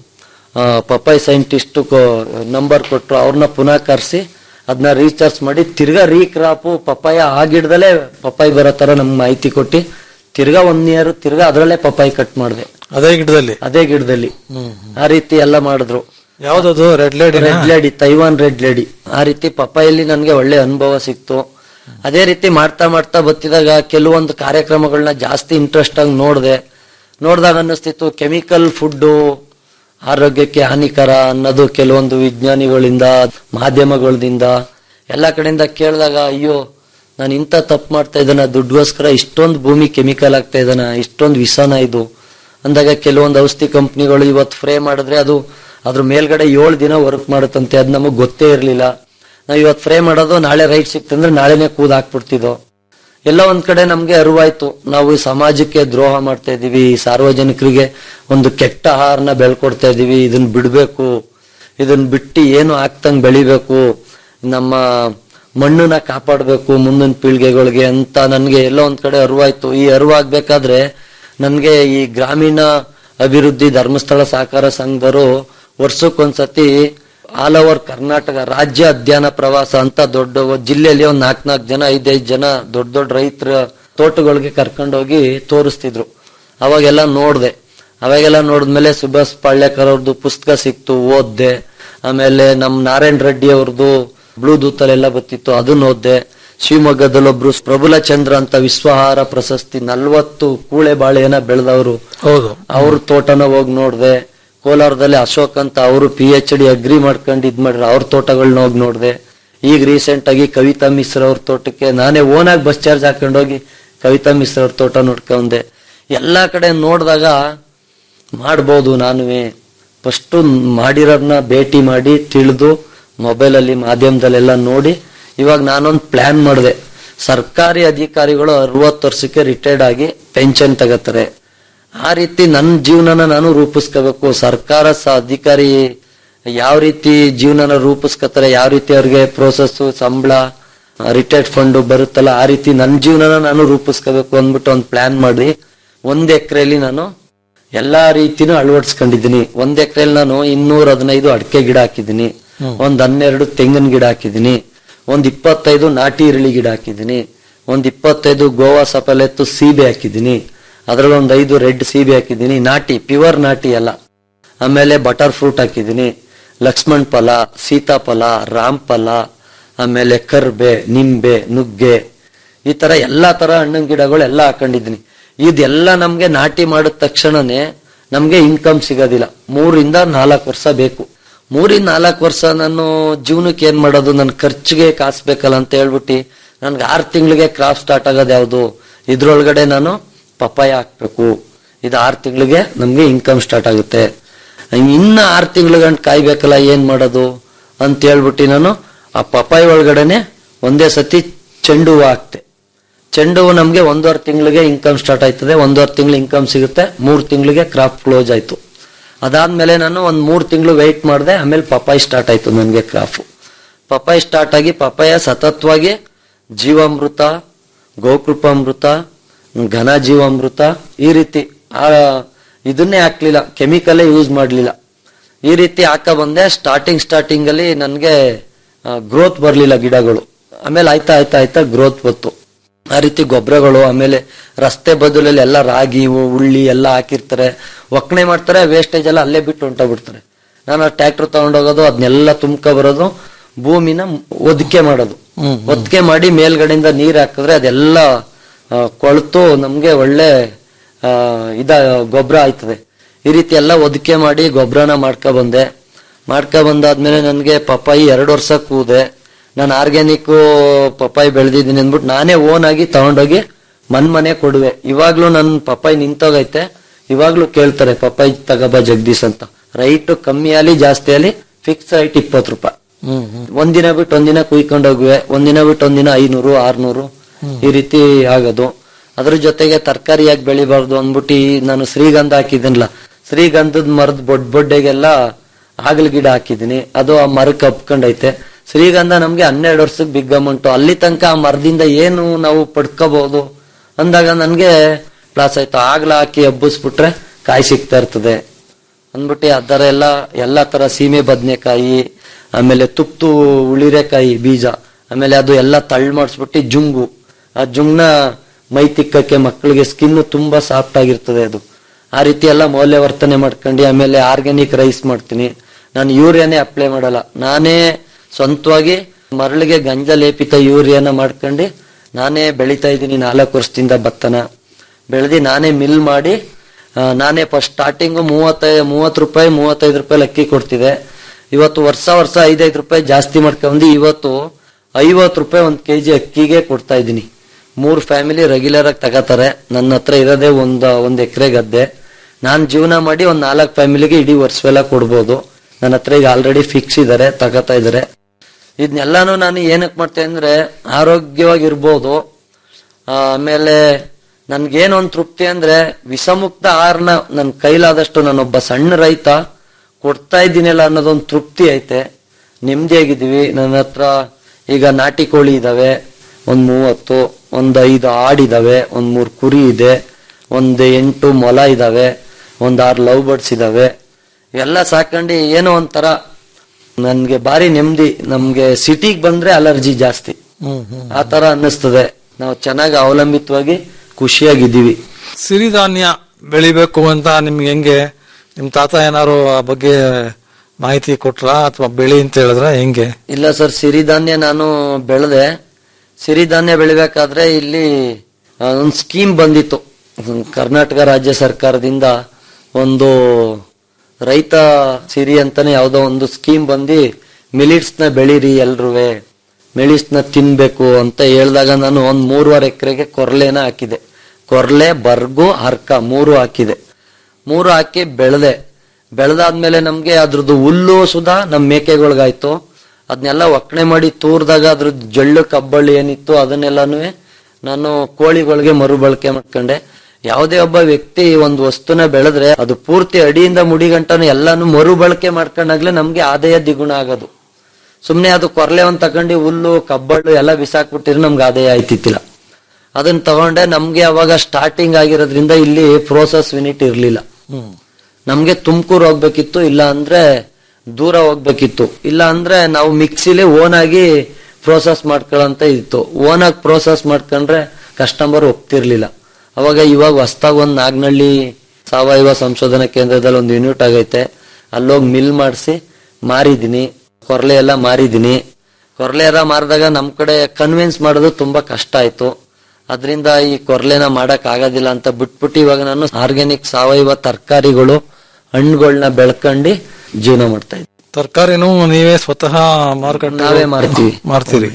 ಆ, ಪಪ್ಪಾಯಿ ಸೈಂಟಿಸ್ಟ್ ನಂಬರ್ ಕೊಟ್ರು ಅವ್ರನ್ನ ಪುನಃ ಕರೆಸಿ ಅದನ್ನ ರೀಚಾರ್ಜ್ ಮಾಡಿ ತಿರ್ಗಾ ರೀಕ್ರಾಪು ಪಪ್ಪಾಯ ಆ ಗಿಡದಲ್ಲೇ ಪಪ್ಪಾಯಿ ಬರೋ ತರ ನಮ್ಗೆ ಮಾಹಿತಿ ಕೊಟ್ಟು ತಿರ್ಗಾ ಒನ್ ಇಯರ್ ತಿರ್ಗಾ ಅದ್ರಲ್ಲೇ ಪಪ್ಪಾಯಿ ಕಟ್ ಮಾಡಿದೆ ಅದೇ ಗಿಡದಲ್ಲಿ ಅದೇ ಗಿಡದಲ್ಲಿ ಆ ರೀತಿ ಎಲ್ಲ ಮಾಡಿದ್ರು ಯಾವ್ದದು red lady red lady Taiwan red lady ಆ ರೀತಿ ಪಪ್ಪಾಯಲ್ಲಿ ನನ್ಗೆ ಒಳ್ಳೆ ಅನುಭವ ಸಿಕ್ತು ಅದೇ ರೀತಿ ಮಾಡ್ತಾ ಮಾಡ್ತಾ ಬತ್ತಿದಾಗ ಕೆಲವೊಂದು ಕಾರ್ಯಕ್ರಮಗಳನ್ನ ಜಾಸ್ತಿ ಇಂಟ್ರೆಸ್ಟ್ ಆಗಿ ನೋಡ್ದೆ ನೋಡ್ದಾಗ ಅನ್ನಿಸ್ತಿತ್ತು ಕೆಮಿಕಲ್ ಫುಡ್ಡು ಆರೋಗ್ಯಕ್ಕೆ ಹಾನಿಕರ ಅನ್ನೋದು ಕೆಲವೊಂದು ವಿಜ್ಞಾನಿಗಳಿಂದ ಮಾಧ್ಯಮಗಳಿಂದ ಎಲ್ಲ ಕಡೆಯಿಂದ ಕೇಳಿದಾಗ ಅಯ್ಯೋ ನಾನು ಇಂಥ ತಪ್ಪು ಮಾಡ್ತಾ ಇದ್ದಾನ ದುಡ್ಡುಗೋಸ್ಕರ ಇಷ್ಟೊಂದು ಭೂಮಿ ಕೆಮಿಕಲ್ ಆಗ್ತಾ ಇದ್ದಾನ ಇಷ್ಟೊಂದು ವಿಷನ ಇದು ಅಂದಾಗ ಕೆಲವೊಂದು ಔಷಧಿ ಕಂಪ್ನಿಗಳು ಇವತ್ತು ಫ್ರೇ ಮಾಡಿದ್ರೆ ಅದು ಅದ್ರ ಮೇಲ್ಗಡೆ ಏಳು ದಿನ ವರ್ಕ್ ಮಾಡುತ್ತಂತೆ ಅದು ನಮಗ್ ಗೊತ್ತೇ ಇರಲಿಲ್ಲ ನಾವು ಇವತ್ತು ಫ್ರೈ ಮಾಡೋದು ನಾಳೆ ರೈಟ್ ಸಿಕ್ತಂದ್ರೆ ನಾಳೆನೆ ಕೂದ್ ಹಾಕ್ಬಿಡ್ತಿದ್ದೋ ಎಲ್ಲ ಒಂದ್ ಕಡೆ ನಮ್ಗೆ ಅರಿವಾಯ್ತು ನಾವು ಈ ಸಮಾಜಕ್ಕೆ ದ್ರೋಹ ಮಾಡ್ತಾ ಇದೀವಿ ಈ ಸಾರ್ವಜನಿಕರಿಗೆ ಒಂದು ಕೆಟ್ಟ ಆಹಾರನ ಬೆಳ್ಕೊಡ್ತಾ ಇದೀವಿ ಇದನ್ನ ಬಿಡ್ಬೇಕು ಇದನ್ನ ಬಿಟ್ಟು ಏನು ಆಗ್ತಂಗ್ ಬೆಳಿಬೇಕು ನಮ್ಮ ಮಣ್ಣನ್ನ ಕಾಪಾಡ್ಬೇಕು ಮುಂದಿನ ಪೀಳಿಗೆಗಳಿಗೆ ಅಂತ ನನ್ಗೆ ಎಲ್ಲ ಒಂದ್ ಕಡೆ ಅರಿವಾಯ್ತು ಈ ಅರಿವಾಗ್ಬೇಕಾದ್ರೆ ನನ್ಗೆ ಈ ಗ್ರಾಮೀಣ ಅಭಿವೃದ್ಧಿ ಧರ್ಮಸ್ಥಳ ಸಹಕಾರ ಸಂಘದವರು ವರ್ಷಕ್ಕೊಂದ್ಸತಿ ಆಲ್ ಓವರ್ ಕರ್ನಾಟಕ ರಾಜ್ಯ ಅಧ್ಯಯನ ಪ್ರವಾಸ ಅಂತ ದೊಡ್ಡ ಒಂದ್ ಜಿಲ್ಲೆಯಲ್ಲಿ ಒಂದ್ ನಾಲ್ಕ್ ನಾಲ್ಕು ಜನ ಐದೈದು ಜನ ದೊಡ್ಡ ದೊಡ್ಡ ರೈತರ ತೋಟಗಳಿಗೆ ಕರ್ಕೊಂಡೋಗಿ ತೋರಿಸ್ತಿದ್ರು ಅವಾಗೆಲ್ಲ ನೋಡ್ದೆ ಅವಾಗೆಲ್ಲ ನೋಡಿದ್ಮೇಲೆ ಸುಭಾಷ್ ಪಾಳ್ಯಕರ್ ಅವ್ರದ್ದು ಪುಸ್ತಕ ಸಿಕ್ತು ಓದ್ದೆ ಆಮೇಲೆ ನಮ್ ನಾರಾಯಣ್ ರೆಡ್ಡಿ ಅವ್ರದ್ದು ಬ್ಲೂಟೂತ್ ಅಲ್ಲೆಲ್ಲ ಬತ್ತಿತ್ತು ಅದನ್ನ ಓದ್ದೆ ಶಿವಮೊಗ್ಗದಲ್ಲಿ ಒಬ್ರು ಪ್ರಬುಲ ಚಂದ್ರ ಅಂತ ವಿಶ್ವಾಹಾರ ಪ್ರಶಸ್ತಿ ನಲ್ವತ್ತು ಕೂಳೆ ಬಾಳೆಯನ್ನ ಬೆಳೆದವರು ಹೌದು ಅವ್ರ ತೋಟನ ಹೋಗಿ ನೋಡ್ದೆ ಕೋಲಾರದಲ್ಲಿ ಅಶೋಕ್ ಅಂತ ಅವರು ಪಿ ಎಚ್ ಡಿ ಅಗ್ರಿ ಮಾಡ್ಕೊಂಡು ಇದ್ ಮಾಡ್ರ ಅವ್ರ ತೋಟಗಳನ್ನ ಹೋಗಿ ನೋಡ್ದೆ ಈಗ ರೀಸೆಂಟ್ ಆಗಿ ಕವಿತಾ ಮಿಶ್ರ ಅವ್ರ ತೋಟಕ್ಕೆ ನಾನೇ ಓನಾಗಿ ಬಸ್ ಚಾರ್ಜ್ ಹಾಕೊಂಡೋಗಿ ಕವಿತಾ ಮಿಶ್ರ ಅವ್ರ ತೋಟ ನೋಡ್ಕೊಂಡೆ ಎಲ್ಲಾ ಕಡೆ ನೋಡಿದಾಗ ಮಾಡ್ಬೋದು ನಾನುವೆ ಫಸ್ಟ್ ಮಾಡಿರೋದನ್ನ ಭೇಟಿ ಮಾಡಿ ತಿಳಿದು ಮೊಬೈಲಲ್ಲಿ ಮಾಧ್ಯಮದಲ್ಲೆಲ್ಲ ನೋಡಿ ಇವಾಗ ನಾನೊಂದು ಪ್ಲಾನ್ ಮಾಡಿದೆ ಸರ್ಕಾರಿ ಅಧಿಕಾರಿಗಳು ಅರವತ್ತು ವರ್ಷಕ್ಕೆ ರಿಟೈರ್ಡ್ ಆಗಿ ಪೆನ್ಷನ್ ತಗೋತಾರೆ ಆ ರೀತಿ ನನ್ನ ಜೀವನನ ನಾನು ರೂಪಿಸ್ಕೋಬೇಕು ಸರ್ಕಾರ ಸ ಅಧಿಕಾರಿ ಯಾವ ರೀತಿ ಜೀವನನ ರೂಪಿಸ್ಕೋತಾರೆ ಯಾವ ರೀತಿ ಅವ್ರಿಗೆ ಪ್ರೋಸೆಸ್ ಸಂಬಳ ರಿಟೈರ್ಡ್ ಫಂಡ್ ಬರುತ್ತಲ್ಲ ಆ ರೀತಿ ನನ್ನ ಜೀವನನ ನಾನು ರೂಪಿಸ್ಕೋಬೇಕು ಅಂದ್ಬಿಟ್ಟು ಒಂದು ಪ್ಲಾನ್ ಮಾಡಿ ಒಂದ್ ಎಕರೆಯಲ್ಲಿ ನಾನು ಎಲ್ಲಾ ರೀತಿನೂ ಅಳವಡಿಸ್ಕೊಂಡಿದ್ದೀನಿ ಒಂದ್ ಎಕರೆಯಲ್ಲಿ ನಾನು ಇನ್ನೂರ ಹದಿನೈದು ಅಡಿಕೆ ಗಿಡ ಹಾಕಿದ್ದೀನಿ ಒಂದ್ ಹನ್ನೆರಡು ತೆಂಗಿನ ಗಿಡ ಹಾಕಿದ್ದೀನಿ ಒಂದ್ ಇಪ್ಪತ್ತೈದು ನಾಟಿ ಇರಳಿ ಗಿಡ ಹಾಕಿದ್ದೀನಿ ಒಂದ್ ಇಪ್ಪತ್ತೈದು ಗೋವಾ ಸಫಲೆತ್ತು ಸೀಬೆ ಹಾಕಿದ್ದೀನಿ ಅದ್ರಲ್ಲಿ ಒಂದ್ ಐದು ರೆಡ್ ಸೀಬೆ ಹಾಕಿದ್ದೀನಿ ನಾಟಿ ಪ್ಯೂರ್ ನಾಟಿ ಎಲ್ಲ ಆಮೇಲೆ ಬಟರ್ ಫ್ರೂಟ್ ಹಾಕಿದ್ದೀನಿ ಲಕ್ಷ್ಮಣ್ ಫಲ ಸೀತಾಫಲ ರಾಮ್ಫಲ ಆಮೇಲೆ ಕರ್ಬೆ ನಿಂಬೆ ನುಗ್ಗೆ ಈ ತರ ಎಲ್ಲಾ ತರ ಹಣ್ಣಿನ ಗಿಡಗಳು ಎಲ್ಲ ಹಾಕೊಂಡಿದ್ದೀನಿ ಇದೆಲ್ಲ ನಮ್ಗೆ ನಾಟಿ ಮಾಡಿದ ತಕ್ಷಣನೇ ನಮ್ಗೆ ಇನ್ಕಮ್ ಸಿಗೋದಿಲ್ಲ ಮೂರಿಂದ ನಾಲ್ಕು ವರ್ಷ ಬೇಕು ಮೂರಿಂದ ನಾಲ್ಕು ವರ್ಷ ನಾನು ಜೀವನಕ್ಕೆ ಏನ್ ಮಾಡೋದು ನನ್ನ ಖರ್ಚಿಗೆ ಕಾಸು ಬೇಕಲ್ಲ ಅಂತ ಹೇಳ್ಬಿಟ್ಟು ನನ್ಗೆ ಆರು ತಿಂಗಳಿಗೆ ಕ್ರಾಪ್ ಸ್ಟಾರ್ಟ್ ಆಗೋದು ಯಾವುದು ಇದ್ರೊಳಗಡೆ ನಾನು ಪಪಾಯ ಹಾಕ್ಬೇಕು ಇದು ಆರು ತಿಂಗಳಿಗೆ ನಮ್ಗೆ ಇನ್ಕಮ್ ಸ್ಟಾರ್ಟ್ ಆಗುತ್ತೆ ಇನ್ನ ಆರು ತಿಂಗಳ ಗಂಟು ಕಾಯ್ಬೇಕಲ್ಲ ಏನ್ ಮಾಡೋದು ಅಂತ ಹೇಳ್ಬಿಟ್ಟು ನಾನು ಆ ಪಪಾಯಿ ಒಳಗಡೆನೆ ಒಂದೇ ಸತಿ ಚೆಂಡು ಹೂವು ಹಾಕ್ತೆ ಚೆಂಡು ಹೂವು ನಮ್ಗೆ ಒಂದೂವರೆ ತಿಂಗಳಿಗೆ ಇನ್ಕಮ್ ಸ್ಟಾರ್ಟ್ ಆಯ್ತದೆ ಒಂದೂವರೆ ತಿಂಗಳು ಇನ್ಕಮ್ ಸಿಗುತ್ತೆ ಮೂರ್ ತಿಂಗಳಿಗೆ ಕ್ರಾಪ್ ಕ್ಲೋಸ್ ಆಯ್ತು ಅದಾದ್ಮೇಲೆ ನಾನು ಒಂದ್ ಮೂರ್ ತಿಂಗಳು ವೆಯ್ಟ್ ಮಾಡಿದೆ ಆಮೇಲೆ ಪಪಾಯಿ ಸ್ಟಾರ್ಟ್ ಆಯ್ತು ನನಗೆ ಕ್ರಾಫ್ ಪಪಾಯಿ ಸ್ಟಾರ್ಟ್ ಆಗಿ ಪಪಾಯ ಸತತವಾಗಿ ಜೀವಾಮೃತ ಗೋಕೃಪಾಮೃತ ಘನ ಜೀವಾಮೃತ ಈ ರೀತಿ ಆ ಇದನ್ನೇ ಹಾಕ್ಲಿಲ್ಲ ಕೆಮಿಕಲೇ ಯೂಸ್ ಮಾಡ್ಲಿಲ್ಲ ಈ ರೀತಿ ಹಾಕ ಬಂದೆ ಸ್ಟಾರ್ಟಿಂಗ್ ಸ್ಟಾರ್ಟಿಂಗ್ ಅಲ್ಲಿ ನನ್ಗೆ ಗ್ರೋತ್ ಬರ್ಲಿಲ್ಲ ಗಿಡಗಳು ಆಮೇಲೆ ಆಯ್ತಾ ಆಯ್ತಾ ಆಯ್ತಾ ಗ್ರೋತ್ ಬಂತು ಆ ರೀತಿ ಗೊಬ್ಬರಗಳು ಆಮೇಲೆ ರಸ್ತೆ ಬದಲಲ್ಲಿ ಎಲ್ಲ ರಾಗಿ ಉ- ಉಳ್ಳಿ ಎಲ್ಲ ಹಾಕಿರ್ತಾರೆ ಒಕ್ಕಣೆ ಮಾಡ್ತಾರೆ ವೇಸ್ಟೇಜ್ ಎಲ್ಲ ಅಲ್ಲೇ ಬಿಟ್ಟು ಹೊಂಟೋಗ್ಬಿಡ್ತಾರೆ ನಾನು ಆ ಟ್ರ್ಯಾಕ್ಟರ್ ತಗೊಂಡೋಗೋದು ಅದನ್ನೆಲ್ಲ ತುಂಬ್ಕೊ ಬರೋದು ಭೂಮಿನ ಒದಕೆ ಮಾಡೋದು ಒದಕೆ ಮಾಡಿ ಮೇಲ್ಗಡೆಯಿಂದ ನೀರ್ ಹಾಕಿದ್ರೆ ಅದೆಲ್ಲ ಆ, ಕೊಳ್ತು ನಮ್ಗೆ ಒಳ್ಳೆ ಆ, ಇದ ಗೊಬ್ಬರ ಆಯ್ತದೆ ಈ ರೀತಿ ಎಲ್ಲ ಒದಕೆ ಮಾಡಿ ಗೊಬ್ಬರನ ಮಾಡ್ಕೊ ಬಂದೆ ಮಾಡ್ಕೊ ಬಂದಾದ್ಮೇಲೆ ನನ್ಗೆ ಪಪ್ಪಾಯಿ ಎರಡು ವರ್ಷ ಕೂದೆ ನಾನು ಆರ್ಗ್ಯಾನಿಕ್ ಪಪ್ಪಾಯಿ ಬೆಳೆದಿದ್ದೀನಿ ಅಂದ್ಬಿಟ್ಟು ನಾನೇ ಓನ್ ಆಗಿ ತಗೊಂಡೋಗಿ ಮನ್ ಮನೆ ಕೊಡುವೆ ಇವಾಗ್ಲೂ ನನ್ ಪಪ್ಪಾಯಿ ನಿಂತೋಗೈತೆ ಇವಾಗ್ಲೂ ಕೇಳ್ತಾರೆ ಪಪ್ಪಾಯಿ ತಗಬ ಜಗದೀಶ್ ಅಂತ ರೈಟ್ ಕಮ್ಮಿ ಆಗಲಿ ಜಾಸ್ತಿ ಆಗಲಿ ಫಿಕ್ಸ್ ರೈಟ್ ಇಪ್ಪತ್ತು ರೂಪಾಯಿ ಒಂದಿನ ಬಿಟ್ಟು ಒಂದಿನ ಕುಯ್ಕೊಂಡು ಹೋಗುವೆ ಒಂದಿನ ಬಿಟ್ಟು ಒಂದಿನ ಐನೂರು ಆರ್ನೂರು ಈ ರೀತಿ ಆಗೋದು ಅದ್ರ ಜೊತೆಗೆ ತರಕಾರಿಯಾಗಿ ಬೆಳಿಬಾರ್ದು ಅಂದ್ಬಿಟ್ಟು ಈ ನಾನು ಶ್ರೀಗಂಧ ಹಾಕಿದ್ದೀನಲ್ಲ ಶ್ರೀಗಂಧದ ಮರದ ಬೊಡ್ ಬೊಡ್ಡೆಗೆಲ್ಲ ಆಗಲ್ ಗಿಡ ಹಾಕಿದ್ದೀನಿ ಅದು ಆ ಮರಕ್ಕೆ ಹಬ್ಕೊಂಡೈತೆ ಶ್ರೀಗಂಧ ನಮ್ಗೆ ಹನ್ನೆರಡು ವರ್ಷಕ್ಕೆ ಬಿಗ್ ಅಮೌಂಟ್ ಅಲ್ಲಿ ತನಕ ಆ ಮರದಿಂದ ಏನು ನಾವು ಪಡ್ಕೋಬಹುದು ಅಂದಾಗ ನನ್ಗೆ ಪ್ಲಾಸ್ ಆಯ್ತು ಆಗ್ಲ ಹಾಕಿ ಹಬ್ಬಿಸ್ಬಿಟ್ರೆ ಕಾಯಿ ಸಿಗ್ತಾ ಇರ್ತದೆ ಅಂದ್ಬಿಟ್ಟು ಅದರ ಎಲ್ಲ ಎಲ್ಲಾ ತರ ಸೀಮೆ ಬದನೆಕಾಯಿ ಆಮೇಲೆ ತುಪ್ತು ಉಳಿರೆಕಾಯಿ ಬೀಜ ಆಮೇಲೆ ಅದು ಎಲ್ಲ ತಳ್ಳ ಮಾಡಿಸ್ಬಿಟ್ಟು ಜುಂಗು ಆ ಜುಂಗ್ನ ಮೈ ತಿಕ್ಕಕ್ಕೆ ಮಕ್ಕಳಿಗೆ ಸ್ಕಿನ್ ತುಂಬಾ ಸಾಫ್ಟ್ ಆಗಿರ್ತದೆ ಅದು ಆ ರೀತಿ ಎಲ್ಲ ಮೌಲ್ಯವರ್ತನೆ ಮಾಡ್ಕೊಂಡು ಆಮೇಲೆ ಆರ್ಗ್ಯಾನಿಕ್ ರೈಸ್ ಮಾಡ್ತೀನಿ ನಾನು ಯೂರಿಯಾನೇ ಅಪ್ಲೈ ಮಾಡಲ್ಲ ನಾನೇ ಸ್ವಂತವಾಗಿ ಮರಳಿಗೆ ಗಂಜ ಲೇಪಿತ ಯೂರಿಯಾನ ಮಾಡ್ಕೊಂಡು ನಾನೇ ಬೆಳಿತಾ ಇದ್ದೀನಿ ನಾಲ್ಕು ವರ್ಷದಿಂದ ಭತ್ತನ ಬೆಳೆದಿ ನಾನೇ ಮಿಲ್ ಮಾಡಿ ಆ, ನಾನೇ ಫಸ್ಟ್ ಸ್ಟಾರ್ಟಿಂಗ್ ಮೂವತ್ತೈ ಮೂವತ್ತು ರೂಪಾಯಿ ಮೂವತ್ತೈದು ರೂಪಾಯಿ ಅಕ್ಕಿ ಕೊಡ್ತಿದೆ ಇವತ್ತು ವರ್ಷ ವರ್ಷ ಐದೈದು ರೂಪಾಯಿ ಜಾಸ್ತಿ ಮಾಡ್ಕೊಂಡು ಇವತ್ತು ಐವತ್ತು ರೂಪಾಯಿ ಒಂದು ಕೆಜಿ ಅಕ್ಕಿಗೆ ಕೊಡ್ತಾ ಇದ್ದೀನಿ ಮೂರು ಫ್ಯಾಮಿಲಿ ರೆಗ್ಯುಲರ್ ಆಗಿ ತಗೋತಾರೆ ನನ್ನ ಹತ್ರ ಇರೋದೇ ಒಂದ್ ಒಂದ್ ಎಕರೆ ಗದ್ದೆ ನಾನ್ ಜೀವನ ಮಾಡಿ ಒಂದ್ ನಾಲ್ಕು ಫ್ಯಾಮಿಲಿಗೆ ಇಡೀ ವರ್ಷವೆಲ್ಲ ಕೊಡ್ಬೋದು ನನ್ನ ಹತ್ರ ಈಗ ಆಲ್ರೆಡಿ ಫಿಕ್ಸ್ ಇದಾರೆ ತಗೋತಾ ಇದಾರೆ ಇದನ್ನೆಲ್ಲಾನು ನಾನು ಏನಕ್ ಮಾಡ್ತೇನೆ ಅಂದ್ರೆ ಆರೋಗ್ಯವಾಗಿರ್ಬೋದು ಆ, ಆಮೇಲೆ ನನ್ಗೇನು ಒಂದ್ ತೃಪ್ತಿ ಅಂದ್ರೆ ವಿಷಮುಕ್ತ ಆಹಾರನ ನನ್ ಕೈಲಾದಷ್ಟು ನಾನೊಬ್ಬ ಸಣ್ಣ ರೈತ ಕೊಡ್ತಾ ಇದ್ದೀನಲ್ಲ ಅನ್ನೋದೊಂದು ತೃಪ್ತಿ ಐತೆ ನೆಮ್ಮದಿಯಾಗಿದ್ದೀವಿ ನನ್ನ ಹತ್ರ ಈಗ ನಾಟಿ ಕೋಳಿ ಇದಾವೆ ಒಂದ್ ಮೂವತ್ತು ಒಂದ್ ಐದು ಆಡಿದಾವೆ ಒಂದ್ ಮೂರ್ ಕುರಿ ಇದೆ ಒಂದ್ ಎಂಟು ಮೊಲ ಇದಾವೆ ಒಂದ್ ಆರು ಲವ್ ಬರ್ಡ್ಸ್ ಇದಾವೆ ಎಲ್ಲ ಸಾಕೊಂಡು ಏನೋ ಒಂಥರ ನನ್ಗೆ ಭಾರಿ ನೆಮ್ಮದಿ ನಮ್ಗೆ ಸಿಟಿಗೆ ಬಂದ್ರೆ ಅಲರ್ಜಿ ಜಾಸ್ತಿ ಆ ತರ ಅನ್ನಿಸ್ತದೆ ನಾವು ಚೆನ್ನಾಗಿ ಅವಲಂಬಿತವಾಗಿ ಖುಷಿಯಾಗಿದ್ದೀವಿ ಸಿರಿಧಾನ್ಯ ಬೆಳಿಬೇಕು ಅಂತ ನಿಮ್ಗೆ ಹೆಂಗೆ ನಿಮ್ ತಾತ ಏನಾರು ಆ ಬಗ್ಗೆ ಮಾಹಿತಿ ಕೊಟ್ರಾ ಅಥವಾ ಬೆಳಿ ಅಂತ ಹೇಳಿದ್ರ ಹೆಂಗೆ ಇಲ್ಲ ಸರ್ ಸಿರಿಧಾನ್ಯ ನಾನು ಬೆಳೆದೆ ಸಿರಿಧಾನ್ಯ ಬೆಳಿಬೇಕಾದ್ರೆ ಇಲ್ಲಿ ಆ, ಒಂದ್ ಸ್ಕೀಮ್ ಬಂದಿತ್ತು ಹ್ಮ್, ಕರ್ನಾಟಕ ರಾಜ್ಯ ಸರ್ಕಾರದಿಂದ ಒಂದು ರೈತ ಸಿರಿ ಅಂತಾನೆ ಯಾವ್ದೋ ಒಂದು ಸ್ಕೀಮ್ ಬಂದು ಮಿಲಿಟ್ಸ್ ನ ಬೆಳೀರಿ ಎಲ್ರುವೆ ಮಿಲಿಟ್ಸ್ ನ ತಿನ್ಬೇಕು ಅಂತ ಹೇಳಿದಾಗ ನಾನು ಒಂದ್ ಮೂರುವರೆ ಎಕರೆಗೆ ಕೊರ್ಲೆನ ಹಾಕಿದೆ ಕೊರ್ಲೆ ಬರ್ಗು ಅರ್ಕ ಮೂರು ಹಾಕಿದೆ ಮೂರು ಹಾಕಿ ಬೆಳೆದೆ ಬೆಳೆದಾದ್ಮೇಲೆ ನಮ್ಗೆ ಅದ್ರದ್ದು ಹುಲ್ಲು ಸುಧಾ ನಮ್ ಮೇಕೆಗಳ್ಗಾಯ್ತು ಅದನ್ನೆಲ್ಲ ಒಕ್ಕಣೆ ಮಾಡಿ ತೂರ್ದಾಗ ಅದ್ರ ಜಳ್ಳು ಕಬ್ಬಳ್ಳಿ ಏನಿತ್ತು ಅದನ್ನೆಲ್ಲಾನು ನಾನು ಕೋಳಿಗಳಿಗೆ ಮರುಬಳಕೆ ಮಾಡ್ಕೊಂಡೆ ಯಾವುದೇ ಒಬ್ಬ ವ್ಯಕ್ತಿ ಒಂದು ವಸ್ತುನ ಬೆಳೆದ್ರೆ ಅದು ಪೂರ್ತಿ ಅಡಿಯಿಂದ ಮುಡಿಗಂಟನು ಎಲ್ಲಾನು ಮರುಬಳಕೆ ಮಾಡ್ಕೊಂಡಾಗ್ಲೇ ನಮ್ಗೆ ಆದಾಯ ದ್ವಿಗುಣ ಆಗೋದು ಸುಮ್ನೆ ಅದು ಕೊರ್ಲೆ ಒಂದ್ ತಗೊಂಡು ಹುಲ್ಲು ಕಬ್ಬಳ್ಳು ಎಲ್ಲ ಬಿಸಾಕ್ಬಿಟ್ಟಿದ್ರೆ ನಮ್ಗೆ ಆದಾಯ ಆಯ್ತಿತ್ತಿಲ್ಲ ಅದನ್ನ ತಗೊಂಡೆ ನಮ್ಗೆ ಅವಾಗ ಸ್ಟಾರ್ಟಿಂಗ್ ಆಗಿರೋದ್ರಿಂದ ಇಲ್ಲಿ ಪ್ರೋಸೆಸ್ ಯೂನಿಟ್ ಇರ್ಲಿಲ್ಲ ನಮ್ಗೆ ತುಮಕೂರು ಹೋಗ್ಬೇಕಿತ್ತು ಇಲ್ಲ ಅಂದ್ರೆ ದೂರ ಹೋಗ್ಬೇಕಿತ್ತು ಇಲ್ಲ ಅಂದ್ರೆ ನಾವು ಮಿಕ್ಸಿಲಿ ಓನ್ ಆಗಿ ಪ್ರೋಸೆಸ್ ಮಾಡ್ಕೊಳ್ಳಂತ ಇತ್ತು ಓನ್ ಆಗಿ ಪ್ರೋಸೆಸ್ ಮಾಡ್ಕೊಂಡ್ರೆ ಕಸ್ಟಮರ್ ಒಪ್ತಿರ್ಲಿಲ್ಲ ಅವಾಗ ಇವಾಗ ಹೊಸ್ದಾಗ್ ಒಂದ್ ನಾಗ್ನಳ್ಳಿ ಸಾವಯವ ಸಂಶೋಧನಾ ಕೇಂದ್ರದಲ್ಲಿ ಒಂದು ಯೂನಿಟ್ ಆಗೈತೆ ಅಲ್ಲೋಗಿ ಮಿಲ್ ಮಾಡಿಸಿ ಮಾರಿದೀನಿ ಕೊರ್ಲೆ ಎಲ್ಲ ಮಾರಿದೀನಿ ಕೊರ್ಲೆ ಎಲ್ಲ ಮಾರಿದಾಗ ನಮ್ ಕಡೆ ಕನ್ವಿನ್ಸ್ ಮಾಡೋದು ತುಂಬಾ ಕಷ್ಟ ಆಯ್ತು ಅದರಿಂದ ಈ ಕೊರ್ಲೆನ ಮಾಡಕ್ ಆಗೋದಿಲ್ಲ ಅಂತ ಬಿಟ್ಬಿಟ್ಟು ಇವಾಗ ನಾನು ಆರ್ಗ್ಯಾನಿಕ್ ಸಾವಯವ ತರಕಾರಿಗಳು ಹಣ್ಣುಗಳನ್ನ ಬೆಳ್ಕೊಂಡು ಜೀವನ ಮಾಡ್ತಾ ಇದ್ದೀನಿ ತರಕಾರಿನೂ ನೀವೇ ಸ್ವತಃ ಮಾರುಕಟ್ಟೆ ನಾವೇ ಮಾರ್ತೀವಿ. ಮಾರ್ತೀರಿ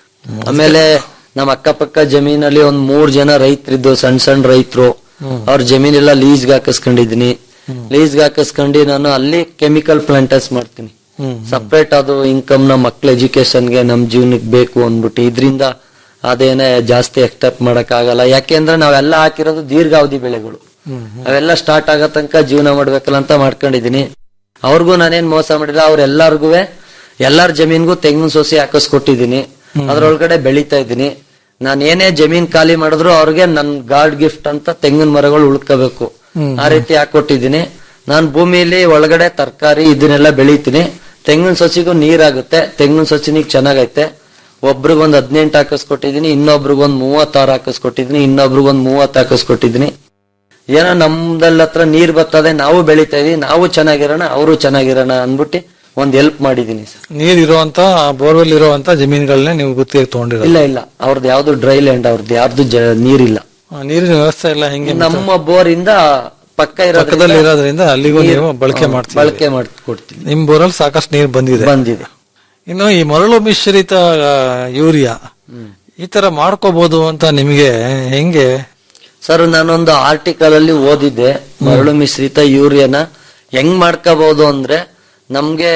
ಆಮೇಲೆ ನಮ್ಮ ಅಕ್ಕಪಕ್ಕ ಜಮೀನಲ್ಲಿ ಒಂದ್ ಮೂರ್ ಜನ ರೈತರಿದ್ದು ಸಣ್ಣ ಸಣ್ಣ ರೈತರು ಅವ್ರ ಜಮೀನೆಲ್ಲ ಲೀಸ್ಗೆ ಹಾಕಿಸ್ಕೊಂಡಿದೀನಿ ಲೀಸ್ಗೆ ಹಾಕಿಸ್ಕೊಂಡು ನಾನು ಅಲ್ಲಿ ಕೆಮಿಕಲ್ ಪ್ಲಾಂಟರ್ಸ್ ಮಾಡ್ತೀನಿ ಸಪ್ರೇಟ್ ಅದು ಇನ್ಕಮ್ ನಮ್ಮ ಮಕ್ಳ ಎಜುಕೇಶನ್ಗೆ ನಮ್ ಜೀವನಕ್ಕೆ ಬೇಕು ಅಂದ್ಬಿಟ್ಟು ಇದ್ರಿಂದ ಅದೇನೇ ಜಾಸ್ತಿ ಎಕ್ಸೆಪ್ಟ್ ಮಾಡಕ್ ಆಗಲ್ಲ ಯಾಕೆಂದ್ರೆ ನಾವೆಲ್ಲ ಹಾಕಿರೋದು ದೀರ್ಘಾವಧಿ ಬೆಳೆಗಳು ಅವೆಲ್ಲ ಸ್ಟಾರ್ಟ್ ಆಗೋ ತನಕ ಜೀವನ ಮಾಡ್ಬೇಕಲ್ಲ ಅಂತ ಮಾಡ್ಕೊಂಡಿದೀನಿ ಅವ್ರಿಗೂ ನಾನೇನ್ ಮೋಸ ಮಾಡಿಲ್ಲ ಅವ್ರೆಲ್ಲಾರ್ಗು ಎಲ್ಲಾರ ಜಮೀನ್ಗೂ ತೆಂಗಿನ ಸೊಸೆ ಹಾಕಿಸ್ಕೊಟ್ಟಿದೀನಿ ಅದ್ರೊಳಗಡೆ ಬೆಳಿತಾ ಇದ್ದೀನಿ ನಾನು ಏನೇ ಜಮೀನ್ ಖಾಲಿ ಮಾಡಿದ್ರು ಅವ್ರಿಗೆ ನನ್ ಗಾಡ್ ಗಿಫ್ಟ್ ಅಂತ ತೆಂಗಿನ ಮರಗಳು ಉಳ್ಕೋಬೇಕು ಆ ರೀತಿ ಹಾಕೊಟ್ಟಿದ್ದೀನಿ ನಾನ್ ಭೂಮಿಲಿ ಒಳಗಡೆ ತರಕಾರಿ ಇದನ್ನೆಲ್ಲ ಬೆಳಿತೀನಿ ತೆಂಗಿನ ಸಸಿಗೂ ನೀರಾಗುತ್ತೆ ತೆಂಗಿನ ಸಸಿನಿಗ್ ಚೆನ್ನಾಗೈತೆ ಒಬ್ರಿಗೊಂದ್ ಹದಿನೆಂಟು ಹಾಕಿಸ್ಕೊಟ್ಟಿದೀನಿ ಇನ್ನೊಬ್ರಿಗೊಂದ್ ಮೂವತ್ತಾರು ಹಾಕಿಸ್ಕೊಟ್ಟಿದೀನಿ ಇನ್ನೊಬ್ರಿಗೊಂದ್ ಮೂವತ್ತು ಹಾಕಿಸ್ಕೊಟ್ಟಿದೀನಿ ಏನೋ ನಮ್ದಲ್ಲ ಹತ್ರ ನೀರ್ ಬರ್ತದೆ ನಾವು ಬೆಳಿತಾ ಇದೀವಿ ನಾವು ಚೆನ್ನಾಗಿರೋಣ ಅವರು ಚೆನ್ನಾಗಿರೋಣ ಅಂದ್ಬಿಟ್ಟು ಒಂದ್ ಹೆಲ್ಪ್ ಮಾಡಿದೀನಿ ಸರ್ ನೀರ್ ಇರುವಂತ ಬೋರ್ವೆಲ್ ಇರುವಂತ ಜಮೀನುಗಳನ್ನೇ ನೀವು ಗುತ್ತಿಗೆ ತಗೊಂಡಿರೋದು ಇಲ್ಲ ಇಲ್ಲ ಅವ್ರದ್ದು ಯಾವ್ದು ಡ್ರೈ ಲ್ಯಾಂಡ್ ಅವ್ರದ್ದು ಯಾವ್ದು ಜ- ನೀರಿಲ್ಲ ಆ, ನೀರಿನ ವ್ಯವಸ್ಥೆ ಎಲ್ಲ ಹೆಂಗೆ ನಮ್ಮ ಬೋರ್ ಇಂದ ಪಕ್ಕ ಪಕ್ಕದಲ್ಲಿ ಇರೋದ್ರಿಂದ ಇರೋದ್ರಿಂದ ಅಲ್ಲಿಗೂ ನೀರು- ನೀವು ಬಳಕೆ ಹಾ, ಮಾಡ್ತೀರಿ ಬಳಕೆ ಮಾಡ್ಕೊಡ್ತೀವಿ ನಿಮ್ ಬೋರಲ್ಲಿ ಸಾಕಷ್ಟು ನೀರು ಬಂದಿದೆ ಬಂದಿದೆ ಇನ್ನು ಈ ಮರಳು ಮಿಶ್ರಿತ ಆ, ಯೂರಿಯಾ ಈ ತರ ಮಾಡ್ಕೋಬಹುದು ಅಂತ ನಿಮಗೆ ಹೆಂಗೆ ಸರ್ ನಾನೊಂದು ಆರ್ಟಿಕಲ್ ಅಲ್ಲಿ ಓದಿದ್ದೆ ಮರಳು ಮಿಶ್ರಿತ ಯೂರಿಯಾನ ಹೆಂಗ್ ಮಾಡ್ಕೋಬಹುದು ಅಂದ್ರೆ ನಮ್ಗೆ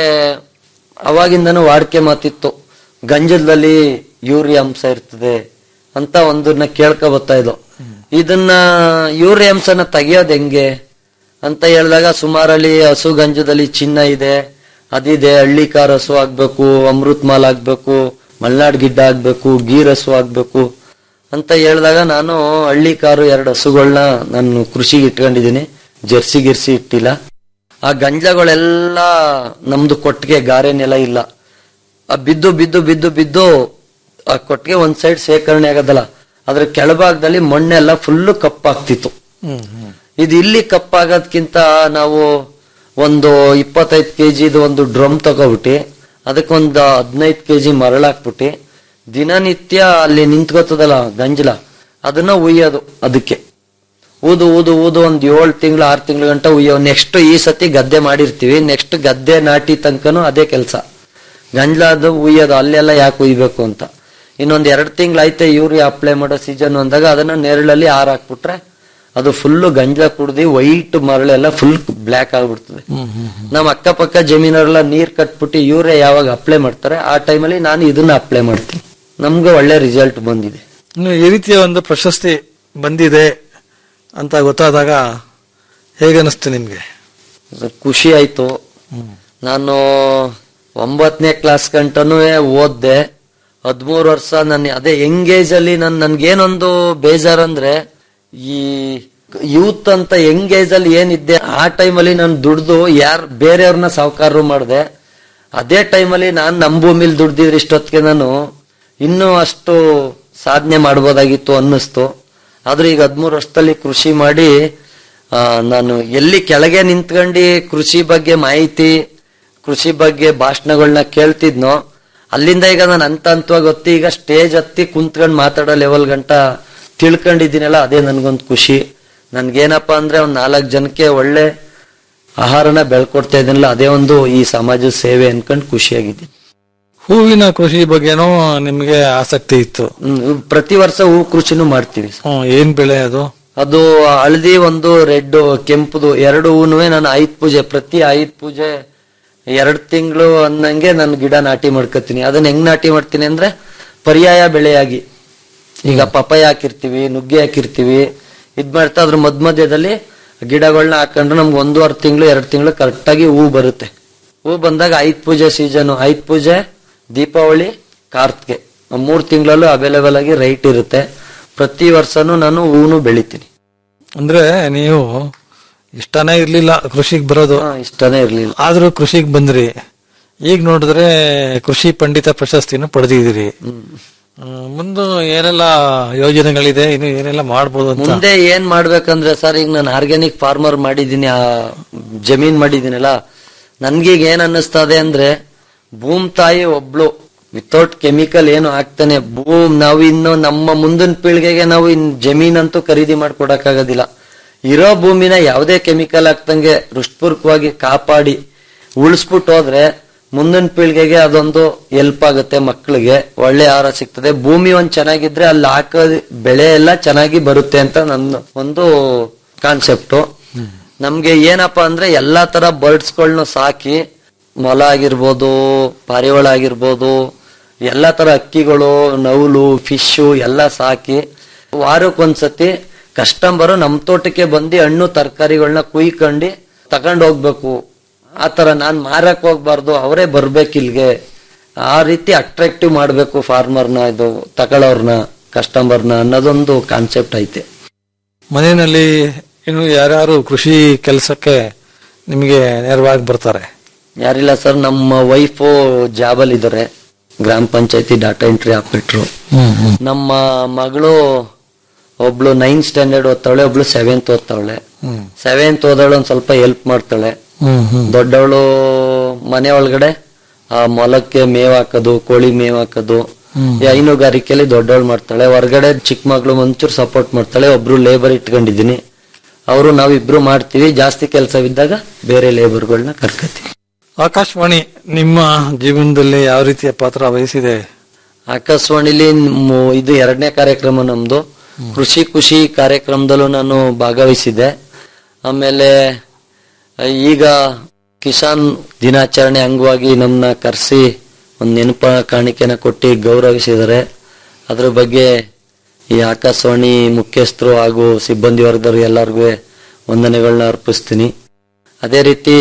ಅವಾಗಿಂದನೂ ವಾಡಿಕೆ ಮಾತಿತ್ತು ಗಂಜಲದಲ್ಲಿ ಯೂರಿಯಾ ಅಂಶ ಇರ್ತದೆ ಅಂತ ಒಂದನ್ನ ಕೇಳ್ಕೊ ಬರ್ತಾ ಇದ್ವು ಇದನ್ನ ಯೂರಿಯಾ ಅಂಶನ ತೆಗಿಯೋದ್ ಹೆಂಗೆ ಅಂತ ಹೇಳಿದಾಗ ಸುಮಾರಲ್ಲಿ ಹಸು ಗಂಜದಲ್ಲಿ ಚಿನ್ನ ಇದೆ ಅದಿದೆ ಹಳ್ಳಿ ಕಾರ್ ಹಸು ಆಗ್ಬೇಕು ಅಮೃತ್ ಮಾಲ್ ಆಗ್ಬೇಕು ಮಲ್ನಾಡ್ ಗಿಡ್ಡ ಆಗ್ಬೇಕು ಗೀರ್ ಹಸು ಆಗ್ಬೇಕು ಅಂತ ಹೇಳಿದಾಗ ನಾನು ಹಳ್ಳಿ ಕಾರು ಎರಡು ಹಸುಗಳನ್ನ ನಾನು ಕೃಷಿಗೆ ಇಟ್ಕೊಂಡಿದ್ದೀನಿ ಜರ್ಸಿ ಗಿರ್ಸಿ ಇಟ್ಟಿಲ್ಲ ಆ ಗಂಜಗಳೆಲ್ಲ ನಮ್ದು ಕೊಟ್ಟಿಗೆ ಗಾರೆ ನೆಲ ಇಲ್ಲ ಆ ಬಿದ್ದು ಬಿದ್ದು ಬಿದ್ದು ಬಿದ್ದು ಆ ಕೊಟ್ಟಿಗೆ ಒಂದ್ ಸೈಡ್ ಶೇಖರಣೆ ಆಗೋದಲ್ಲ ಅದ್ರ ಕೆಳಭಾಗದಲ್ಲಿ ಮಣ್ಣೆಲ್ಲ ಫುಲ್ಲು ಕಪ್ಪಾಗ್ತಿತ್ತು ಇದು ಇಲ್ಲಿ ಕಪ್ಪಾಗೋದ್ಕಿಂತ ನಾವು ಒಂದು ಇಪ್ಪತ್ತೈದು ಕೆಜಿದು ಒಂದು ಡ್ರಮ್ ತಗೋಬಿಟ್ಟು ಅದಕ್ಕೊಂದು ಹದಿನೈದು ಕೆಜಿ ಮರಳಾಕ್ಬಿಟ್ಟು ದಿನನಿತ್ಯ ಅಲ್ಲಿ ನಿಂತ್ಕೋತದಲ್ಲ ಗಂಜಲ ಅದನ್ನ ಉಯ್ಯೋದು ಅದಕ್ಕೆ ಊದು ಊದು ಊದು ಒಂದ್ ಏಳು ತಿಂಗಳು ಆರು ತಿಂಗಳ ಗಂಟ ಉಯ್ಯೋ ನೆಕ್ಸ್ಟ್ ಈ ಸತಿ ಗದ್ದೆ ಮಾಡಿರ್ತೀವಿ ನೆಕ್ಸ್ಟ್ ಗದ್ದೆ ನಾಟಿ ತನಕನೂ ಅದೇ ಕೆಲಸ ಗಂಜಲಾದು ಉಯ್ಯೋದು ಅಲ್ಲೆಲ್ಲ ಯಾಕೆ ಉಯ್ಬೇಕು ಅಂತ ಇನ್ನೊಂದ್ ಎರಡು ತಿಂಗಳಾಯ್ತೆ ಯೂರಿಯಾ ಅಪ್ಲೈ ಮಾಡೋ ಸೀಸನ್ ಅಂದಾಗ ಅದನ್ನ ನೆರಳಲ್ಲಿ ಆರ್ ಹಾಕ್ಬಿಟ್ರೆ ಅದು ಫುಲ್ಲು ಗಂಜಲ ಕುಡ್ದು ವೈಟ್ ಮರಳೆಲ್ಲ ಫುಲ್ ಬ್ಲ್ಯಾಕ್ ಆಗ್ಬಿಡ್ತದೆ ನಮ್ಮ ಅಕ್ಕಪಕ್ಕ ಜಮೀನವರೆಲ್ಲ ನೀರ್ ಕಟ್ಬಿಟ್ಟು ಯೂರಿಯಾ ಯಾವಾಗ ಅಪ್ಲೈ ಮಾಡ್ತಾರೆ ಆ ಟೈಮಲ್ಲಿ ನಾನು ಇದನ್ನ ಅಪ್ಲೈ ಮಾಡ್ತೀನಿ ನಮ್ಗೆ ಒಳ್ಳೆ ರಿಸಲ್ಟ್ ಬಂದಿದೆ ಇನ್ನು ಈ ರೀತಿಯ ಒಂದು ಪ್ರಶಸ್ತಿ ಬಂದಿದೆ ಅಂತ ಗೊತ್ತಾದಾಗ ಹೇಗನ್ನಿಸ್ತು ನಿಮ್ಗೆ ಖುಷಿ ಆಯ್ತು ನಾನು ಒಂಬತ್ತನೇ ಕ್ಲಾಸ್ ಗಂಟನೂ ಓದ್ದೆ ಹದ್ಮೂರು ವರ್ಷ ನನ್ನ ಅದೇ ಎಂಗೇಜ್ ಅಲ್ಲಿ ನನ್ ನನ್ಗೇನೊಂದು ಬೇಜಾರಂದ್ರೆ ಈ ಯೂತ್ ಅಂತ ಎಂಗೇಜ್ ಅಲ್ಲಿ ಏನಿದ್ದೆ ಆ ಟೈಮಲ್ಲಿ ನಾನು ದುಡ್ದು ಯಾರ್ ಬೇರೆಯವ್ರನ್ನ ಸಾವುಕಾರರು ಮಾಡಿದೆ ಅದೇ ಟೈಮಲ್ಲಿ ನಾನು ನಮ್ಮ ಭೂಮಿಲಿ ದುಡ್ದಿದ್ರೆ ಇಷ್ಟೊತ್ತಿಗೆ ನಾನು ಇನ್ನೂ ಅಷ್ಟು ಸಾಧನೆ ಮಾಡ್ಬೋದಾಗಿತ್ತು ಅನ್ನಿಸ್ತು ಆದ್ರೆ ಈಗ ಹದ್ಮೂರು ವರ್ಷದಲ್ಲಿ ಕೃಷಿ ಮಾಡಿ ಆ, ನಾನು ಎಲ್ಲಿ ಕೆಳಗೆ ನಿಂತ್ಕೊಂಡು ಕೃಷಿ ಬಗ್ಗೆ ಮಾಹಿತಿ ಕೃಷಿ ಬಗ್ಗೆ ಭಾಷಣಗಳನ್ನ ಕೇಳ್ತಿದ್ನೋ ಅಲ್ಲಿಂದ ಈಗ ನಾನು ಹಂತ ಹಂತವಾಗಿ ಹೊತ್ತಿ ಈಗ ಸ್ಟೇಜ್ ಹತ್ತಿ ಕುಂತ್ಕೊಂಡು ಮಾತಾಡೋ ಲೆವೆಲ್ ಗಂಟ ತಿಳ್ಕೊಂಡಿದ್ದೀನಲ್ಲ ಅದೇ ನನ್ಗೊಂದು ಖುಷಿ ನನ್ಗೇನಪ್ಪ ಅಂದ್ರೆ ಒಂದ್ ನಾಲ್ಕು ಜನಕ್ಕೆ ಒಳ್ಳೆ ಆಹಾರನ ಬೆಳ್ಕೊಡ್ತಾ ಇದ್ದೀನಲ್ಲ ಅದೇ ಒಂದು ಈ ಸಮಾಜದ ಸೇವೆ ಅನ್ಕೊಂಡು ಖುಷಿಯಾಗಿದ್ದೀನಿ ಹೂವಿನ ಕೃಷಿ ಬಗ್ಗೆನೂ ನಿಮ್ಗೆ ಆಸಕ್ತಿ ಇತ್ತು ಹ್ಮ್, ಪ್ರತಿ ವರ್ಷ ಹೂ ಕೃಷಿನೂ ಮಾಡ್ತೀವಿ ಹ್ಮ್, ಏನ್ ಬೆಳೆ ಅದು ಅದು ಹಳದಿ ಒಂದು ರೆಡ್ ಕೆಂಪುದು ಎರಡು ಹೂನುವೆ ನಾನು ಆಯುಧ ಪೂಜೆ ಪ್ರತಿ ಆಯುಧ ಪೂಜೆ ಎರಡ್ ತಿಂಗಳು ಅನ್ನಂಗೆ ನಾನು ಗಿಡ ನಾಟಿ ಮಾಡ್ಕೊತೀನಿ ಅದನ್ನ ಹೆಂಗ್ ನಾಟಿ ಮಾಡ್ತೀನಿ ಅಂದ್ರೆ ಪರ್ಯಾಯ ಬೆಳೆಯಾಗಿ ಈಗ ಪಪಾಯ ಹಾಕಿರ್ತೀವಿ ನುಗ್ಗೆ ಹಾಕಿರ್ತೀವಿ ಇದ್ ಮಾಡ್ತಾ ಅದ್ರ ಮಧ್ಯ ಮಧ್ಯದಲ್ಲಿ ಗಿಡಗಳನ್ನ ಹಾಕೊಂಡ್ರೆ ನಮ್ಗೆ ಒಂದೂವರೆ ತಿಂಗಳು ಎರಡು ತಿಂಗಳು ಕರೆಕ್ಟಾಗಿ ಹೂ ಬರುತ್ತೆ ಹೂ ಬಂದಾಗ ಆಯುಧ ಪೂಜೆ ಸೀಸನ್ ಆಯುಧ ಪೂಜೆ ದೀಪಾವಳಿ ಕಾರ್ತಿಗೆ ಆ ಮೂರ್ ತಿಂಗಳಲ್ಲೂ ಅವೈಲೇಬಲ್ ಆಗಿ ರೈಟ್ ಇರುತ್ತೆ ಪ್ರತಿ ವರ್ಷನೂ ನಾನು ಹೂನು ಬೆಳಿತೀನಿ ಅಂದ್ರೆ ನೀವು ಇಷ್ಟನೇ ಇರ್ಲಿಲ್ಲ ಕೃಷಿಗೆ ಬರೋದು ಹಾ, ಇಷ್ಟನೇ ಇರ್ಲಿಲ್ಲ ಆದ್ರೂ ಕೃಷಿಗೆ ಬಂದ್ರಿ ಈಗ ನೋಡಿದ್ರೆ ಕೃಷಿ ಪಂಡಿತ ಪ್ರಶಸ್ತಿನ ಪಡೆದಿದ್ದೀರಿ ಹ್ಮ್, ಮುಂದೆ ಏನೆಲ್ಲ ಯೋಜನೆಗಳಿದೆ ಇನ್ನು ಏನೆಲ್ಲ ಮಾಡ್ಬೋದು ಅಂತ ಮುಂದೆ ಏನ್ ಮಾಡ್ಬೇಕಂದ್ರೆ ಸರ್ ಈಗ ನಾನು ಆರ್ಗ್ಯಾನಿಕ್ ಫಾರ್ಮರ್ ಮಾಡಿದೀನಿ ಆ ಜಮೀನ್ ಮಾಡಿದೀನಲ್ಲ ನನ್ಗೀಗ ಏನ್ ಅನ್ನಿಸ್ತದೆ ಅಂದ್ರೆ ಭೂಮ್ ತಾಯಿ ಒಬ್ಳು ವಿತೌಟ್ ಕೆಮಿಕಲ್ ಏನು ಆಗ್ತಾನೆ ಭೂಮ್ ನಾವು ಇನ್ನು ನಮ್ಮ ಮುಂದಿನ ಪೀಳಿಗೆಗೆ ನಾವು ಇನ್ ಜಮೀನಂತೂ ಖರೀದಿ ಮಾಡ್ಕೊಡಕ್ಕಾಗೋದಿಲ್ಲ ಇರೋ ಭೂಮಿನ ಯಾವುದೇ ಕೆಮಿಕಲ್ ಹಾಕ್ದಂಗೆ ಹೃಷ್ಟ್ಪೂರ್ವಕವಾಗಿ ಕಾಪಾಡಿ ಉಳಿಸ್ಬಿಟ್ಟು ಹೋದ್ರೆ ಮುಂದಿನ ಪೀಳಿಗೆಗೆ ಅದೊಂದು ಹೆಲ್ಪ್ ಆಗುತ್ತೆ ಮಕ್ಕಳಿಗೆ ಒಳ್ಳೆ ಆಹಾರ ಸಿಗ್ತದೆ ಭೂಮಿ ಒಂದ್ ಚೆನ್ನಾಗಿದ್ರೆ ಅಲ್ಲಿ ಹಾಕೋ ಬೆಳೆ ಎಲ್ಲ ಚೆನ್ನಾಗಿ ಬರುತ್ತೆ ಅಂತ ನನ್ನ ಒಂದು ಕಾನ್ಸೆಪ್ಟು ನಮ್ಗೆ ಏನಪ್ಪಾ ಅಂದ್ರೆ ಎಲ್ಲಾ ತರ ಬರ್ಡ್ಸ್ಗಳನ್ನ ಸಾಕಿ ಮೊಲ ಆಗಿರ್ಬೋದು ಪಾರಿವಾಳ ಆಗಿರ್ಬೋದು ಎಲ್ಲಾ ತರ ಅಕ್ಕಿಗಳು ನೌಲು ಫಿಶು ಎಲ್ಲ ಸಾಕಿ ವಾರಕ್ಕೊಂದ್ಸತಿ ಕಸ್ಟಮರ್ ನಮ್ ತೋಟಕ್ಕೆ ಬಂದು ಹಣ್ಣು ತರಕಾರಿಗಳನ್ನ ಕುಯ್ಕೊಂಡು ತಗೊಂಡ್ ಹೋಗ್ಬೇಕು ಆ ತರ ನಾನ್ ಮಾರಕ್ ಹೋಗ್ಬಾರ್ದು ಅವರೇ ಬರ್ಬೇಕು ಇಲ್ಗೆ ಆ ರೀತಿ ಅಟ್ರಾಕ್ಟಿವ್ ಮಾಡ್ಬೇಕು ಫಾರ್ಮರ್ನ ಇದು ತಗೊಳ್ಳೋರ್ನ ಕಸ್ಟಮರ್ನ ಅನ್ನೋದೊಂದು ಕಾನ್ಸೆಪ್ಟ್ ಐತೆ ಮನೆಯಲ್ಲಿ ಇನ್ನು ಯಾರ್ಯಾರು ಕೃಷಿ ಕೆಲಸಕ್ಕೆ ನಿಮಗೆ ನೇರವಾಗಿ ಬರ್ತಾರೆ ಯಾರಿಲ್ಲ ಸರ್ ನಮ್ಮ ವೈಫು ಜಾಬಲ್ ಇದಾರೆ ಗ್ರಾಮ ಪಂಚಾಯತಿ ಡಾಟಾ ಎಂಟ್ರಿ ಆಪರೇಟ್ರು ನಮ್ಮ ಮಗಳು ಒಬ್ಳು ನೈನ್ತ್ ಸ್ಟ್ಯಾಂಡರ್ಡ್ ಓದ್ತಾಳೆ ಒಬ್ಳು ಸೆವೆಂತ್ ಓದ್ತಾವಳೆ ಸೆವೆಂತ್ ಓದವಳು ಒಂದ್ ಸ್ವಲ್ಪ ಹೆಲ್ಪ್ ಮಾಡ್ತಾಳೆ ದೊಡ್ಡವಳು ಮನೆ ಒಳಗಡೆ ಆ ಮೊಲಕ್ಕೆ ಮೇವ್ ಹಾಕೋದು ಕೋಳಿ ಮೇವ್ ಹಾಕೋದು ಈ ಹೈನುಗಾರಿಕೆಯಲ್ಲಿ ದೊಡ್ಡವಳು ಮಾಡ್ತಾಳೆ ಹೊರಗಡೆ ಚಿಕ್ಕ ಮಗಳು ಒಂಚೂರು ಸಪೋರ್ಟ್ ಮಾಡ್ತಾಳೆ ಒಬ್ರು ಲೇಬರ್ ಇಟ್ಕೊಂಡಿದೀನಿ ಅವರು ನಾವಿಬ್ರು ಮಾಡ್ತೀವಿ ಜಾಸ್ತಿ ಕೆಲಸವಿದ್ದಾಗ ಬೇರೆ ಲೇಬರ್ಗಳನ್ನ ಕರ್ಕತೀವಿ ಆಕಾಶವಾಣಿ ನಿಮ್ಮ ಜೀವನದಲ್ಲಿ ಯಾವ ರೀತಿಯ ಪಾತ್ರ ವಹಿಸಿದೆ ಆಕಾಶವಾಣಿಲಿ ಮ್- ಇದು ಎರಡನೇ ಕಾರ್ಯಕ್ರಮ ನಮ್ದು ಕೃಷಿ ಖುಷಿ ಕಾರ್ಯಕ್ರಮದಲ್ಲೂ ನಾನು ಭಾಗವಹಿಸಿದ್ದೆ ಆಮೇಲೆ ಈಗ ಕಿಸಾನ್ ದಿನಾಚರಣೆ ಅಂಗವಾಗಿ ನಮ್ಮನ್ನ ಕರೆಸಿ ಒಂದು ನೆನಪ ಕಾಣಿಕೆನ ಕೊಟ್ಟು ಗೌರವಿಸಿದ್ದಾರೆ ಅದ್ರ ಬಗ್ಗೆ ಈ ಆಕಾಶವಾಣಿ ಮುಖ್ಯಸ್ಥರು ಹಾಗೂ ಸಿಬ್ಬಂದಿ ವರ್ಗದವರು ಎಲ್ಲರಿಗೂ ವಂದನೆಗಳನ್ನ ಅರ್ಪಿಸ್ತೀನಿ ಅದೇ ರೀತಿ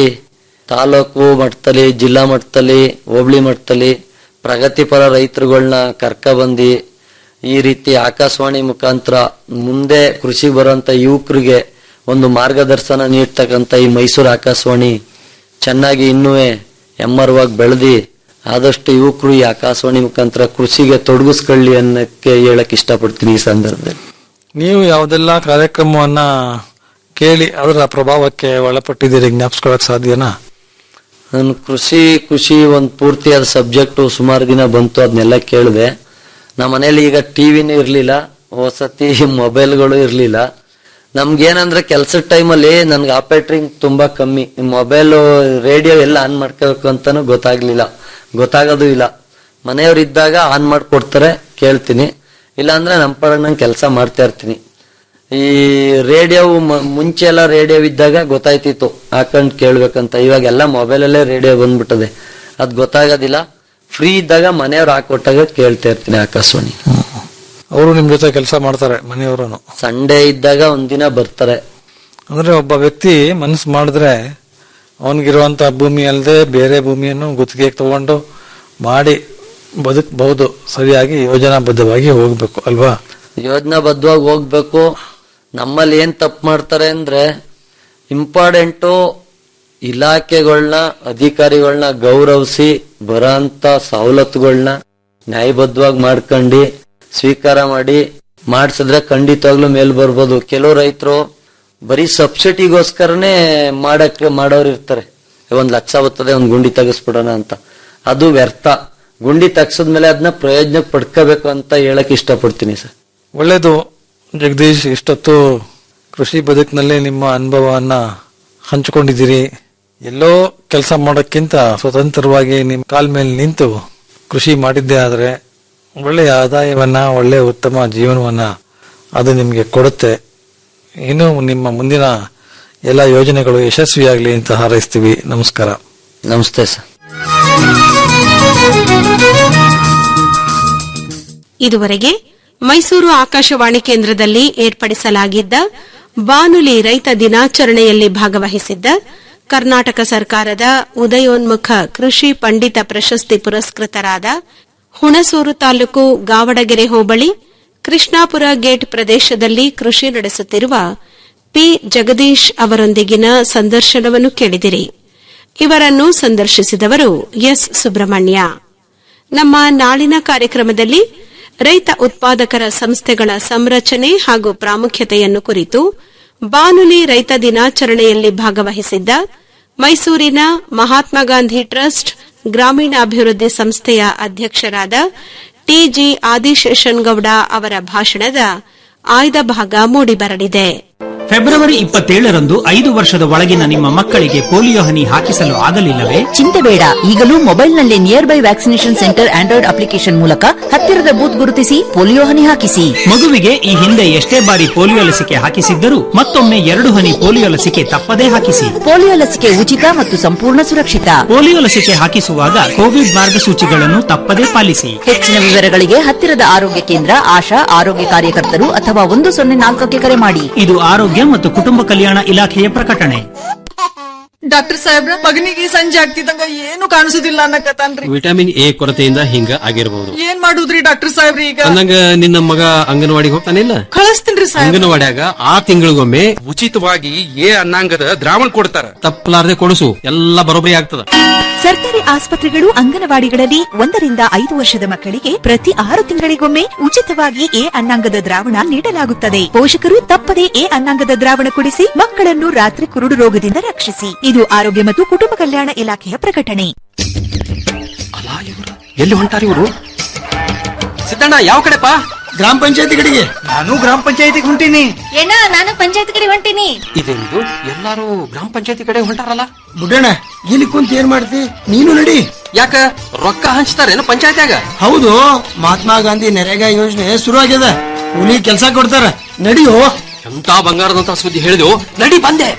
ತಾಲೂಕು ಮಟ್ಟದಲ್ಲಿ ಜಿಲ್ಲಾ ಮಟ್ಟದಲ್ಲಿ ಹೋಬಳಿ ಮಟ್ಟದಲ್ಲಿ ಪ್ರಗತಿಪರ ರೈತರುಗಳನ್ನ ಕರ್ಕ ಬಂದು ಈ ರೀತಿ ಆಕಾಶವಾಣಿ ಮುಖಾಂತರ ಮುಂದೆ ಕೃಷಿ ಬರುವಂತ ಯುವಕರಿಗೆ ಒಂದು ಮಾರ್ಗದರ್ಶನ ನೀಡ್ತಕ್ಕಂಥ ಈ ಮೈಸೂರು ಆಕಾಶವಾಣಿ ಚೆನ್ನಾಗಿ ಇನ್ನೂ ಎಮ್ಮರವಾಗಿ ಬೆಳೆದಿ ಆದಷ್ಟು ಯುವಕರು ಈ ಆಕಾಶವಾಣಿ ಮುಖಾಂತರ ಕೃಷಿಗೆ ತೊಡಗಿಸ್ಕೊಳ್ಳಿ ಅನ್ನಕ್ಕೆ ಹೇಳಕ್ ಇಷ್ಟಪಡ್ತೀನಿ ಈ ಸಂದರ್ಭದಲ್ಲಿ ನೀವು ಯಾವುದೆಲ್ಲ ಕಾರ್ಯಕ್ರಮವನ್ನ ಕೇಳಿ ಅದರ ಪ್ರಭಾವಕ್ಕೆ ಒಳಪಟ್ಟಿದ್ದೀರಿ ಜ್ಞಾಪಿಸ್ಕೊಳಕ್ ಸಾಧ್ಯನಾ ನಾನು ಕೃಷಿ ಖುಷಿ ಒಂದು ಪೂರ್ತಿಯಾದ ಸಬ್ಜೆಕ್ಟ್ ಸುಮಾರು ದಿನ ಬಂತು ಅದನ್ನೆಲ್ಲ ಕೇಳಿದೆ ನಮ್ಮ ಮನೇಲಿ ಈಗ ಟಿವಿನೂ ಇರ್ಲಿಲ್ಲ ಹೊಸತಿ ಮೊಬೈಲ್ಗಳು ಇರ್ಲಿಲ್ಲ ನಮ್ಗೇನಂದ್ರೆ ಕೆಲ್ಸದ ಟೈಮಲ್ಲಿ ನನ್ಗೆ ಆಪರೇಟ್ರಿಂಗ್ ತುಂಬಾ ಕಮ್ಮಿ ಮೊಬೈಲ್ ರೇಡಿಯೋ ಎಲ್ಲ ಆನ್ ಮಾಡ್ಕೋಬೇಕು ಅಂತಾನು ಗೊತ್ತಾಗ್ಲಿಲ್ಲ ಗೊತ್ತಾಗೋದು ಇಲ್ಲ ಮನೆಯವ್ರು ಇದ್ದಾಗ ಆನ್ ಮಾಡ್ಕೊಡ್ತಾರೆ ಕೇಳ್ತೀನಿ ಇಲ್ಲಾಂದ್ರೆ ನಮ್ಮ ಪರ ನಂಗೆ ಕೆಲಸ ಮಾಡ್ತಾ ಇರ್ತೀನಿ ಈ ರೇಡಿಯೋ ಮುಂಚೆ ಎಲ್ಲ ರೇಡಿಯೋ ಇದ್ದಾಗ ಗೊತ್ತಾಯ್ತಿತ್ತು ಹಾಕೊಂಡ್ ಕೇಳ್ಬೇಕಂತ ಇವಾಗ ಎಲ್ಲ ಮೊಬೈಲಲ್ಲೇ ರೇಡಿಯೋ ಬಂದ್ಬಿಟ್ಟದೆ ಅದ್ ಗೊತ್ತಾಗೋದಿಲ್ಲ ಫ್ರೀ ಇದ್ದಾಗ ಮನೆಯವ್ರು ಹಾಕೊಟ್ಟಾಗ ಕೇಳ್ತಾ ಇರ್ತೀನಿ ಆಕಾಶವಾಣಿ ಅವರು ನಿಮ್ ಜೊತೆ ಕೆಲಸ ಮಾಡ್ತಾರೆ ಮನೆಯವರು ಸಂಡೇ ಇದ್ದಾಗ ಒಂದಿನ ಬರ್ತಾರೆ ಅಂದ್ರೆ ಒಬ್ಬ ವ್ಯಕ್ತಿ ಮನಸ್ಸು ಮಾಡಿದ್ರೆ ಅವನಿಗಿರುವಂತ ಭೂಮಿ ಅಲ್ಲದೆ ಬೇರೆ ಭೂಮಿಯನ್ನು ಗುತ್ತಿಗೆಗೆ ತಗೊಂಡು ಮಾಡಿ ಬದುಕಬಹುದು ಸರಿಯಾಗಿ ಯೋಜನಾಬದ್ಧವಾಗಿ ಹೋಗ್ಬೇಕು ಅಲ್ವಾ ಯೋಜನಾಬದ್ಧವಾಗಿ ಹೋಗ್ಬೇಕು ನಮ್ಮಲ್ಲಿ ಏನ್ ತಪ್ಪು ಮಾಡ್ತಾರೆ ಅಂದ್ರೆ ಇಂಪಾರ್ಟೆಂಟು ಇಲಾಖೆಗಳನ್ನ ಅಧಿಕಾರಿಗಳನ್ನ ಗೌರವಿಸಿ ಬರೋಂತ ಸವಲತ್ತುಗಳನ್ನ ನ್ಯಾಯಬದ್ಧವಾಗಿ ಮಾಡ್ಕೊಂಡು ಸ್ವೀಕಾರ ಮಾಡಿ ಮಾಡ್ಸಿದ್ರೆ ಖಂಡಿತವಾಗ್ಲೂ ಮೇಲ್ ಬರ್ಬೋದು ಕೆಲವು ರೈತರು ಬರೀ ಸಬ್ಸಿಡಿಗೋಸ್ಕರನೇ ಮಾಡಕ್ ಮಾಡೋರು ಇರ್ತಾರೆ ಒಂದ್ ಲಕ್ಷ ಬರ್ತದೆ ಒಂದ್ ಗುಂಡಿ ತೆಗಿಸ್ಬಿಡೋಣ ಅಂತ ಅದು ವ್ಯರ್ಥ ಗುಂಡಿ ತೆಗ್ಸದ್ಮೇಲೆ ಅದನ್ನ ಪ್ರಯೋಜನ ಪಡ್ಕೋಬೇಕು ಅಂತ ಹೇಳಕ್ ಇಷ್ಟಪಡ್ತೀನಿ ಸರ್ ಒಳ್ಳೇದು ಜಗದೀಶ್ ಇಷ್ಟೊತ್ತು ಕೃಷಿ ಬದುಕಿನಲ್ಲಿ ನಿಮ್ಮ ಅನುಭವವನ್ನ ಹಂಚಿಕೊಂಡಿದ್ದೀರಿ ಎಲ್ಲೋ ಕೆಲಸ ಮಾಡೋಕ್ಕಿಂತ ಸ್ವತಂತ್ರವಾಗಿ ನಿಮ್ಮ ಕಾಲ್ ಮೇಲೆ ನಿಂತು ಕೃಷಿ ಮಾಡಿದ್ದೇ ಆದ್ರೆ ಒಳ್ಳೆಯ ಆದಾಯವನ್ನ ಒಳ್ಳೆಯ ಉತ್ತಮ ಜೀವನವನ್ನ ಅದು ನಿಮಗೆ ಕೊಡುತ್ತೆ ಇನ್ನು ನಿಮ್ಮ ಮುಂದಿನ ಎಲ್ಲ ಯೋಜನೆಗಳು ಯಶಸ್ವಿಯಾಗಲಿ ಅಂತ ಹಾರೈಸ್ತೀವಿ ನಮಸ್ಕಾರ ನಮಸ್ತೆ ಸರ್ ಇದುವರೆಗೆ ಮೈಸೂರು ಆಕಾಶವಾಣಿ ಕೇಂದ್ರದಲ್ಲಿ ಏರ್ಪಡಿಸಲಾಗಿದ್ದ ಬಾನುಲಿ ರೈತ ದಿನಾಚರಣೆಯಲ್ಲಿ ಭಾಗವಹಿಸಿದ್ದ ಕರ್ನಾಟಕ ಸರ್ಕಾರದ ಉದಯೋನ್ಮುಖ ಕೃಷಿ ಪಂಡಿತ ಪ್ರಶಸ್ತಿ ಪುರಸ್ಕೃತರಾದ ಹುಣಸೂರು ತಾಲೂಕು ಗಾವಡಗೆರೆ ಹೋಬಳಿ ಕೃಷ್ಣಾಪುರ ಗೇಟ್ ಪ್ರದೇಶದಲ್ಲಿ ಕೃಷಿ ನಡೆಸುತ್ತಿರುವ ಪಿ ಜಗದೀಶ್ ಅವರೊಂದಿಗಿನ ಸಂದರ್ಶನವನ್ನು ಕೇಳಿದಿರಿ ಇವರನ್ನು ಸಂದರ್ಶಿಸಿದವರು ಎಸ್ ಸುಬ್ರಹ್ಮಣ್ಯ ನಮ್ಮ ನಾಳಿನ ಕಾರ್ಯಕ್ರಮದಲ್ಲಿ ರೈತ ಉತ್ಪಾದಕರ ಸಂಸ್ಥೆಗಳ ಸಂರಚನೆ ಹಾಗೂ ಪ್ರಾಮುಖ್ಯತೆಯನ್ನು ಕುರಿತು ಬಾನುಲಿ ರೈತ ದಿನಾಚರಣೆಯಲ್ಲಿ ಭಾಗವಹಿಸಿದ್ದ ಮೈಸೂರಿನ ಮಹಾತ್ಮ ಗಾಂಧಿ ಟ್ರಸ್ಟ್ ಗ್ರಾಮೀಣಾಭಿವೃದ್ಧಿ ಸಂಸ್ಥೆಯ ಅಧ್ಯಕ್ಷರಾದ ಟಿಜಿ ಆದಿಶೇಷನ್ಗೌಡ ಅವರ ಭಾಷಣದ ಆಯ್ದ ಭಾಗ ಮೂಡಿಬರಲಿದೆ ಫೆಬ್ರವರಿ ಇಪ್ಪತ್ತೇಳರಂದು ಐದು ವರ್ಷದ ಒಳಗಿನ ನಿಮ್ಮ ಮಕ್ಕಳಿಗೆ ಪೋಲಿಯೋ ಹನಿ ಹಾಕಿಸಲು ಆಗಲಿಲ್ಲವೇ ಚಿಂತೆ ಬೇಡ ಈಗಲೂ ಮೊಬೈಲ್ನಲ್ಲಿ near by vaccination centre android application ಮೂಲಕ ಹತ್ತಿರದ ಬೂತ್ ಗುರುತಿಸಿ ಪೋಲಿಯೋ ಹನಿ ಹಾಕಿಸಿ ಮಗುವಿಗೆ ಈ ಹಿಂದೆ ಎಷ್ಟೇ ಬಾರಿ ಪೋಲಿಯೋ ಲಸಿಕೆ ಹಾಕಿಸಿದ್ದರೂ ಮತ್ತೊಮ್ಮೆ ಎರಡು ಹನಿ ಪೋಲಿಯೋ ಲಸಿಕೆ ತಪ್ಪದೇ ಹಾಕಿಸಿ ಪೋಲಿಯೋ ಲಸಿಕೆ ಉಚಿತ ಮತ್ತು ಸಂಪೂರ್ಣ ಸುರಕ್ಷಿತ ಪೋಲಿಯೋ ಲಸಿಕೆ ಹಾಕಿಸುವಾಗ ಕೋವಿಡ್ ಮಾರ್ಗಸೂಚಿಗಳನ್ನು ತಪ್ಪದೇ ಪಾಲಿಸಿ ಹೆಚ್ಚಿನ ವಿವರಗಳಿಗೆ ಹತ್ತಿರದ ಆರೋಗ್ಯ ಕೇಂದ್ರ ಆಶಾ ಆರೋಗ್ಯ ಕಾರ್ಯಕರ್ತರು ಅಥವಾ ಒಂದು ಸೊನ್ನೆ ನಾಲ್ಕಕ್ಕೆ ಕರೆ ಮಾಡಿ ಇದು ಆರೋಗ್ಯ ಮತ್ತು ಕುಟುಂಬ ಕಲ್ಯಾಣ ಇಲಾಖೆಯ ಪ್ರಕಟಣೆ ಡಾಕ್ಟರ್ ಸಾಹೇಬ್ರ ಮಗನಿಗೆ ಸಂಜೆ ಆಗ್ತಿದ್ದಂಗ ಏನು ಕಾಣಿಸುದಿಲ್ಲ ಅನ್ನಕತ್ತಾನ್ರಿ ವಿಟಮಿನ್ ಎ ಕೊರತೆಯಿಂದ ಹಿಂಗ ಆಗಿರಬಹುದು ಏನ್ ಮಾಡುದ್ರಿ ಡಾಕ್ಟರ್ ಸಾಹೇಬ್ರಿ ಈಗ ಅಂದಂಗ ನಿನ್ನ ಮಗ ಅಂಗನವಾಡಿಗೆ ಹೋಗ್ತಾನಿಲ್ಲ ಕಳಿಸ್ತೀನ್ರಿ ಸಾಹೇಬ್ರ ಅಂಗನವಾಡ್ಯಾಗ ಆ ತಿಂಗಳಿಗೊಮ್ಮೆ ಉಚಿತವಾಗಿ ಎ ಅನ್ನಾಂಗದ ದ್ರಾವಣ ಕೊಡ್ತಾರ ತಪ್ಪಲಾರದೆ ಕೊಡಿಸು ಎಲ್ಲ ಬರೋಬ್ಬರಿ ಆಗ್ತದ ಸರ್ಕಾರಿ ಆಸ್ಪತ್ರೆಗಳು ಅಂಗನವಾಡಿಗಳಲ್ಲಿ ಒಂದರಿಂದ ಐದು ವರ್ಷದ ಮಕ್ಕಳಿಗೆ ಪ್ರತಿ ಆರು ತಿಂಗಳಿಗೊಮ್ಮೆ ಉಚಿತವಾಗಿ ಎ ಅನ್ನಾಂಗದ ದ್ರಾವಣ ನೀಡಲಾಗುತ್ತದೆ ಪೋಷಕರು ತಪ್ಪದೆ ಎ ಅನ್ನಾಂಗದ ದ್ರಾವಣ ಕುಡಿಸಿ ಮಕ್ಕಳನ್ನು ರಾತ್ರಿ ಕುರುಡು ರೋಗದಿಂದ ರಕ್ಷಿಸಿ ಇದು ಆರೋಗ್ಯ ಮತ್ತು ಕುಟುಂಬ ಕಲ್ಯಾಣ ಇಲಾಖೆಯ ಪ್ರಕಟಣೆ ಎಲ್ಲಿ ಹೊಂಟಾರಿ ಇವರು ಸಿದ್ದಣ್ಣ ಯಾವ ಕಡೆಪಾ ಗ್ರಾಮ ಪಂಚಾಯತಿ ಕಡೆಗೆ ನಾನು ಗ್ರಾಮ ಪಂಚಾಯತಿಗೆ ಹೊಂಟೀನಿ ಏನ ನಾನು ಪಂಚಾಯತ್ ಕಡೆ ಹೊಂಟೀನಿ ಇದೆಂದು ಎಲ್ಲಾರು ಗ್ರಾಮ ಪಂಚಾಯತಿ ಕಡೆ ಹೊಂಟಾರಲ್ಲ ಬುಡ್ಡಣ್ಣ ಇಲ್ಲಿ ಕುಂತ ಏನ್ ಮಾಡ್ತಿ ನೀನು ನಡಿ ಯಾಕ ರೊಕ್ಕ ಹಂಚ್ತಾರೇನು ಪಂಚಾಯತ್ಯಾಗ ಹೌದು ಮಹಾತ್ಮ ಗಾಂಧಿ ನರೇಗಾ ಯೋಜನೆ ಶುರು ಆಗ್ಯದ ಕೂಲಿ ಕೆಲಸ ಕೊಡ್ತಾರ ನಡಿಯೋ ಎಂತ ಬಂಗಾರದಂತ ಸುದ್ದಿ ಹೇಳಿದೆವು ನಡಿ ಬಂದೆ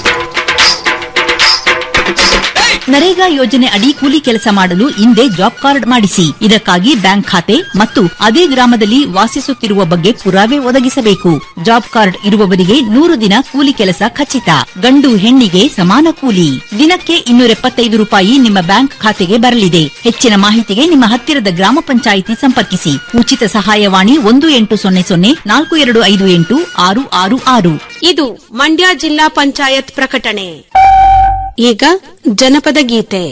ನರೇಗಾ ಯೋಜನೆ ಅಡಿ ಕೂಲಿ ಕೆಲಸ ಮಾಡಲು ಹಿಂದೆ ಜಾಬ್ ಕಾರ್ಡ್ ಮಾಡಿಸಿ ಇದಕ್ಕಾಗಿ ಬ್ಯಾಂಕ್ ಖಾತೆ ಮತ್ತು ಅದೇ ಗ್ರಾಮದಲ್ಲಿ ವಾಸಿಸುತ್ತಿರುವ ಬಗ್ಗೆ ಪುರಾವೆ ಒದಗಿಸಬೇಕು ಜಾಬ್ ಕಾರ್ಡ್ ಇರುವವರಿಗೆ ನೂರು ದಿನ ಕೂಲಿ ಕೆಲಸ ಖಚಿತ ಗಂಡು ಹೆಣ್ಣಿಗೆ ಸಮಾನ ಕೂಲಿ ದಿನಕ್ಕೆ ಇನ್ನೂರ ಎಪ್ಪತ್ತೈದು ರೂಪಾಯಿ ನಿಮ್ಮ ಬ್ಯಾಂಕ್ ಖಾತೆಗೆ ಬರಲಿದೆ ಹೆಚ್ಚಿನ ಮಾಹಿತಿಗೆ ನಿಮ್ಮ ಹತ್ತಿರದ ಗ್ರಾಮ ಪಂಚಾಯಿತಿ ಸಂಪರ್ಕಿಸಿ ಉಚಿತ ಸಹಾಯವಾಣಿ ಒಂದು ಎಂಟು ಸೊನ್ನೆ ಸೊನ್ನೆ ನಾಲ್ಕು ಎರಡು ಐದು ಎಂಟು ಆರು ಆರು ಆರು ಇದು ಮಂಡ್ಯ ಜಿಲ್ಲಾ ಪಂಚಾಯತ್ ಪ್ರಕಟಣೆ ಈಗ ಜನಪದ ಗೀತೆ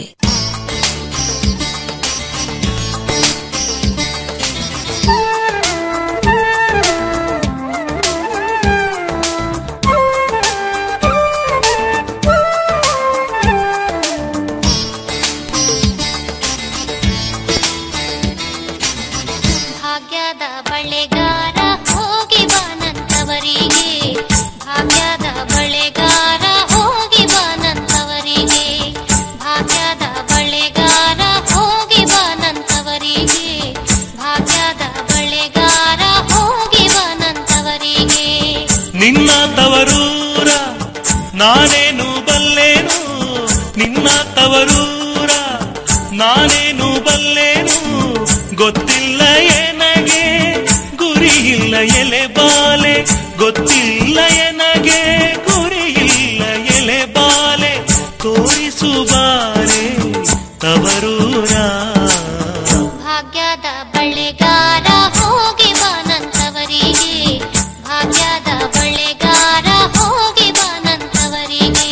ಭಾಗ್ಯದ ಬಳೆಗಾರ ಹೋಗಿ ಬಾನಂತವರಿಗೆ ಭಾಗ್ಯದ ಬಳೆಗಾರ ಹೋಗಿ ಬಾನಂತವರಿಗೆ ಭಾಗ್ಯದ ಬಳೆಗಾರ ಹೋಗಿ ಬಾನಂತವರಿಗೆ ಭಾಗ್ಯದ ಬಳೆಗಾರ ಹೋಗಿ ಬಾನಂತವರಿಗೆ ನಿನ್ನ ತವರೂರ ನಾನೇನು ಬಲ್ಲೇನು ನಿನ್ನ ತವರೂರ ನಾನೇನು ಬಲ್ಲೇನು ಗೊತ್ತಿಲ್ಲ ಎನಗೆ ಗುರಿ ಇಲ್ಲ ಎಲೆ ಬಾಲೆ ಗೊತ್ತಿಲ್ಲ ಎನಗೆ ಗುರಿ ಇಲ್ಲ ಎಲೆ ಬಾಲೆ ತೋರಿಸುವಾರೆ ತವರೂರ ಭಾಗ್ಯದ ಬಳೆಗಾರ ಹೋಗಿ ಬಾನಂತವರಿಗೆ ಭಾಗ್ಯದ ಬಳೆಗಾರ ಹೋಗಿ ಬಾನಂತವರಿಗೆ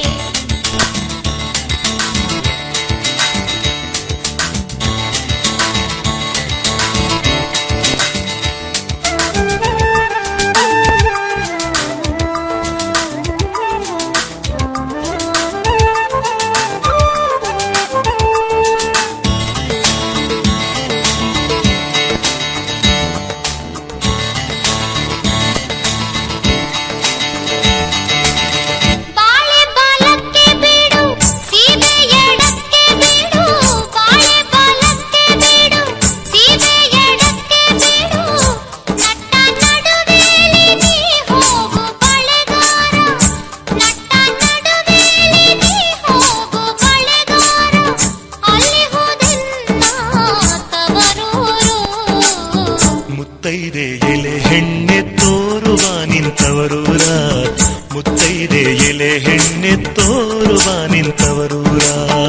ಬಾಳೆ ಬಾಲಕ್ಕೆ ಬೀಡು ಸೀಬೆ ಎಡಕ್ಕೆ ಬೀಡು ಬಾಳೆ ಬಾಲಕ್ಕೆ ಬೀಡು ಸೀಬೆ ಎಡಕ್ಕೆ ಬೀಡು ನಟ್ಟ ನಡುವೇಲಿ ನೀ ಹೋಗು ಬಳೆಗಾರ ನಟ್ಟ ನಡುವೇಲಿ ನೀ ಹೋಗು ಬಳೆಗಾರ ಅಲ್ಲಿ ಹೋದೆನ್ನ ತವರೂರು ಮುತ್ತೈದೆ ಎಲೆ ಹೆಣ್ಣೆ ತೋರುವ ನಿಂತವರೂರ ಮುತ್ತೈದೆ ಎಲೆ ಹೆಣ್ಣೆ ತೋರುವ ನಿಂತವರೂರ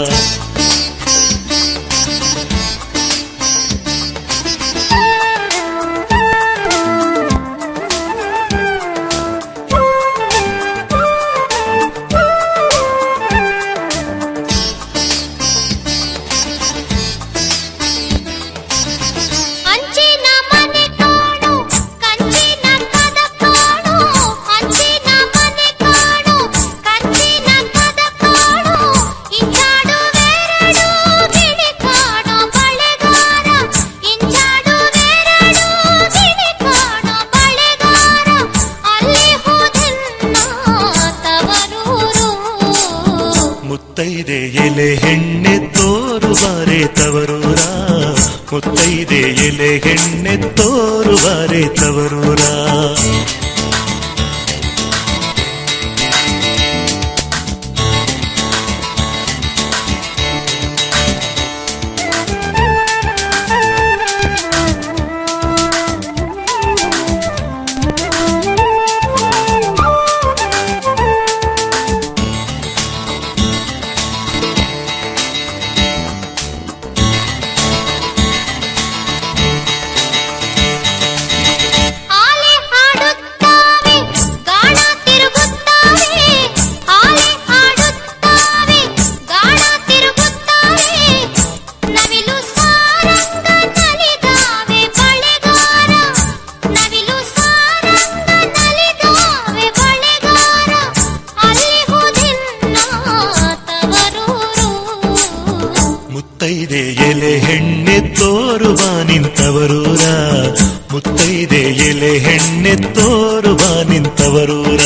ಅಂಚಿನ ಮನೆ ಕಾಣು ಕಂಚಿನ ಕದ ಕಾಣು ಅಂಚಿನ ಮನೆ ಕಾಣು ಕಂಚಿನ ಕದ ಕಾಣು ಮುತ್ತೈದೆ ಎಲೆ ಹೆಣ್ಣೆ ತೋರುವಾರೆ ತವರೂರ ಮುತ್ತೈದೆ ಎಲೆ ಹೆಣ್ಣೆ ತೋರುವಾರೆ ತವರೂರ ಆಲೆ ಹಾಡುತ್ತಾವೆ ಗಾಣ ತಿರುಗುತ್ತಾವೆ ಆಲೆ ಹಾಡುತ್ತಾವೆ ಗಾಣ ತಿರುಗುತ್ತಾವೆ ನವಿಲು ಸಾರಂಗ ನಲಿದಾವೆ ಬಳೆಗಾರ ನವಿಲು ಸಾರಂಗ ನಲಿದಾವೆ ಬಳೆಗಾರ ಅಲ್ಲಿಹುದಿನ್ನ ತವರೂರು ಮುತ್ತೈದೆ ಎಲೆ ಹೆಣ್ಣೆ ತೋರುವ ನಿಂತವರೂರ ಮುತ್ತೈದೆ ಎಲೆ ಹೆಣ್ಣೆ ತೋರುವ ನಿಂತವರೂರ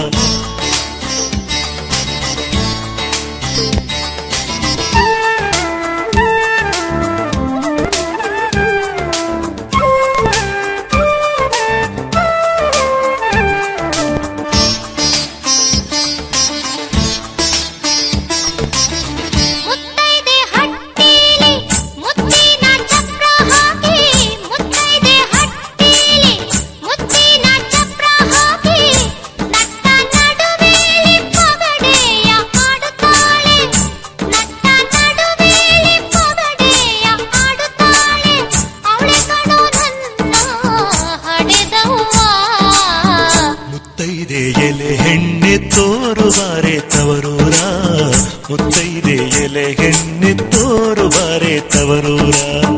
ಮುತ್ತೈದೆ ಹಟ್ಟಿಲಿ ಮುತ್ತಿನ ಚಪ್ರ ಹಾಕಿ ಮುತ್ತೈದೆ ಹಟ್ಟಿಲಿ ಮುತ್ತಿನ ಚಪ್ರ ಹಾಕಿ ನಟ್ಟ ನಡುವೆಲಿ ಪಗಡೆಯ ಹಾಡುತ್ತಾಳೆ ನಟ್ಟ ನಡುವೆಲಿ ಪಗಡೆಯ ಹಾಡುತ್ತಾಳೆ ಅವಳೆ ಕಣೋ ನನ್ನ ಹಡೆದವ್ವ ಮುತ್ತೈದೆ ಎಲೆ ಹೆಣ್ಣೆ ತೋರುವಾರೆ ತವರೂರ ಮುತ್ತೈದೆ ಎಲೆ ಹೆಣ್ಣೆ ತೋರುವಾರೆ ತವರೂರ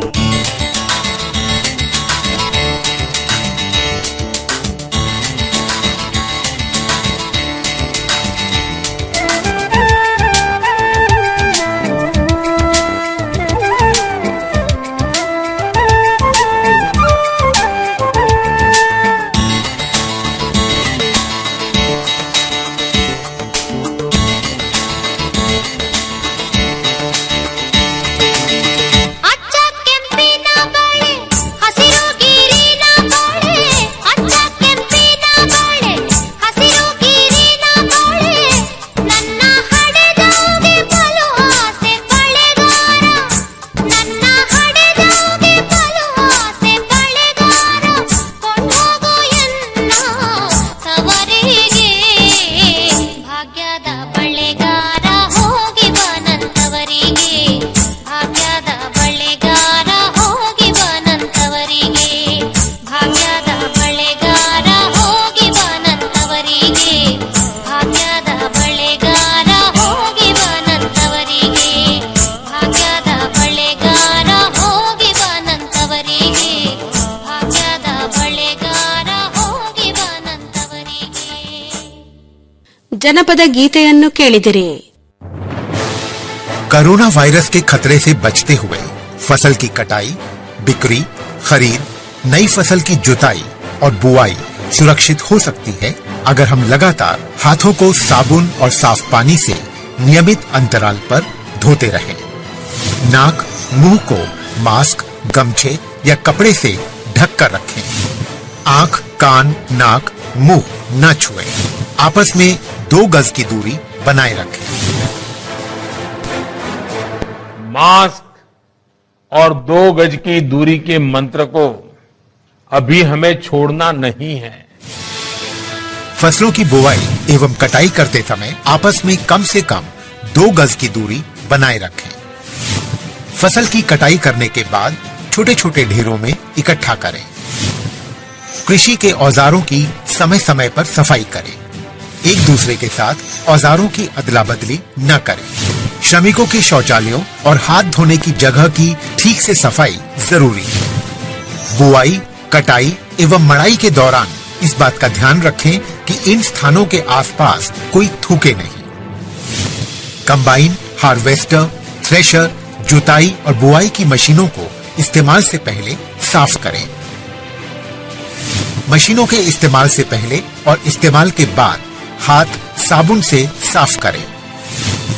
ಅಚ್ಚ ಕೆಂಪಿನ ಬಳೆ ಹಸಿರು ಗಿರಿನ ಬಳೆ ಅಚ್ಚ ಕೆಂಪಿನ ಬಳೆ ಹಸಿರು ಗಿರಿನ ಬಳೆ ನನ್ನ ಹಡೆದೋಗೆ ಬಲು ಆಸೆ ಬಳೆಗಾರ ನನ್ನ ಹಡೆದೋಗೆ ಬಲು ಆಸೆ ಬಳೆಗಾರ ಕೊಂಡೋಗು ಎನ್ನ ತವರಿಗೆ ಭಾಗ್ಯದ ಬಳೆಗಾರ ಹೋಗಿ ಬನಂತವರಿಗೆ ಭಾಗ್ಯದ ಬಳೆಗಾರ ಹೋಗಿ ಬನಂತವರಿಗೆ ಭಾಗ್ಯದ ಬಳೆಗಾರ ಹೋಗಿ ಬನಂತವರಿಗೆ ಭಾಗ್ಯದ ಬಳೆಗಾರ ಹೋಗಿ ಬನಂತವರಿಗೆ ಭಾಗ್ಯದ ಬಳೆಗಾರ ಹೋಗಿ ಬನಂತವರಿಗೆ ಭಾಗ್ಯದ ಬಳೆಗಾರ ಹೋಗಿ ಬನಂತವರಿಗೆ ಜನಪದ ಗೀತೆಯನ್ನು ಕೇಳಿದಿರಿ कोरोना वायरस के खतरे से बचते हुए फसल की कटाई बिक्री खरीद नई फसल की जुताई और बुआई सुरक्षित हो सकती है अगर हम लगातार हाथों को साबुन और साफ पानी से नियमित अंतराल पर धोते रहें। नाक मुंह को मास्क गमछे या कपड़े से ढक कर रखें आंख कान नाक मुंह न छुएं। आपस में दो गज की दूरी बनाए रखें मास्क और दो गज की दूरी के मंत्र को अभी हमें छोड़ना नहीं है फसलों की बुवाई एवं कटाई करते समय आपस में कम से कम दो गज की दूरी बनाए रखें फसल की कटाई करने के बाद छोटे छोटे ढेरों में इकट्ठा करें कृषि के औजारों की समय समय पर सफाई करें एक दूसरे के साथ औजारों की अदला बदली न करें श्रमिकों के शौचालयों और हाथ धोने की जगह की ठीक से सफाई जरूरी है बुआई कटाई एवं मड़ाई के दौरान इस बात का ध्यान रखें कि इन स्थानों के आसपास कोई थूके नहीं कंबाइन हार्वेस्टर थ्रेशर जुताई और बुआई की मशीनों को इस्तेमाल से पहले साफ करें मशीनों के इस्तेमाल से पहले और इस्तेमाल के बाद हाथ साबुन से साफ करें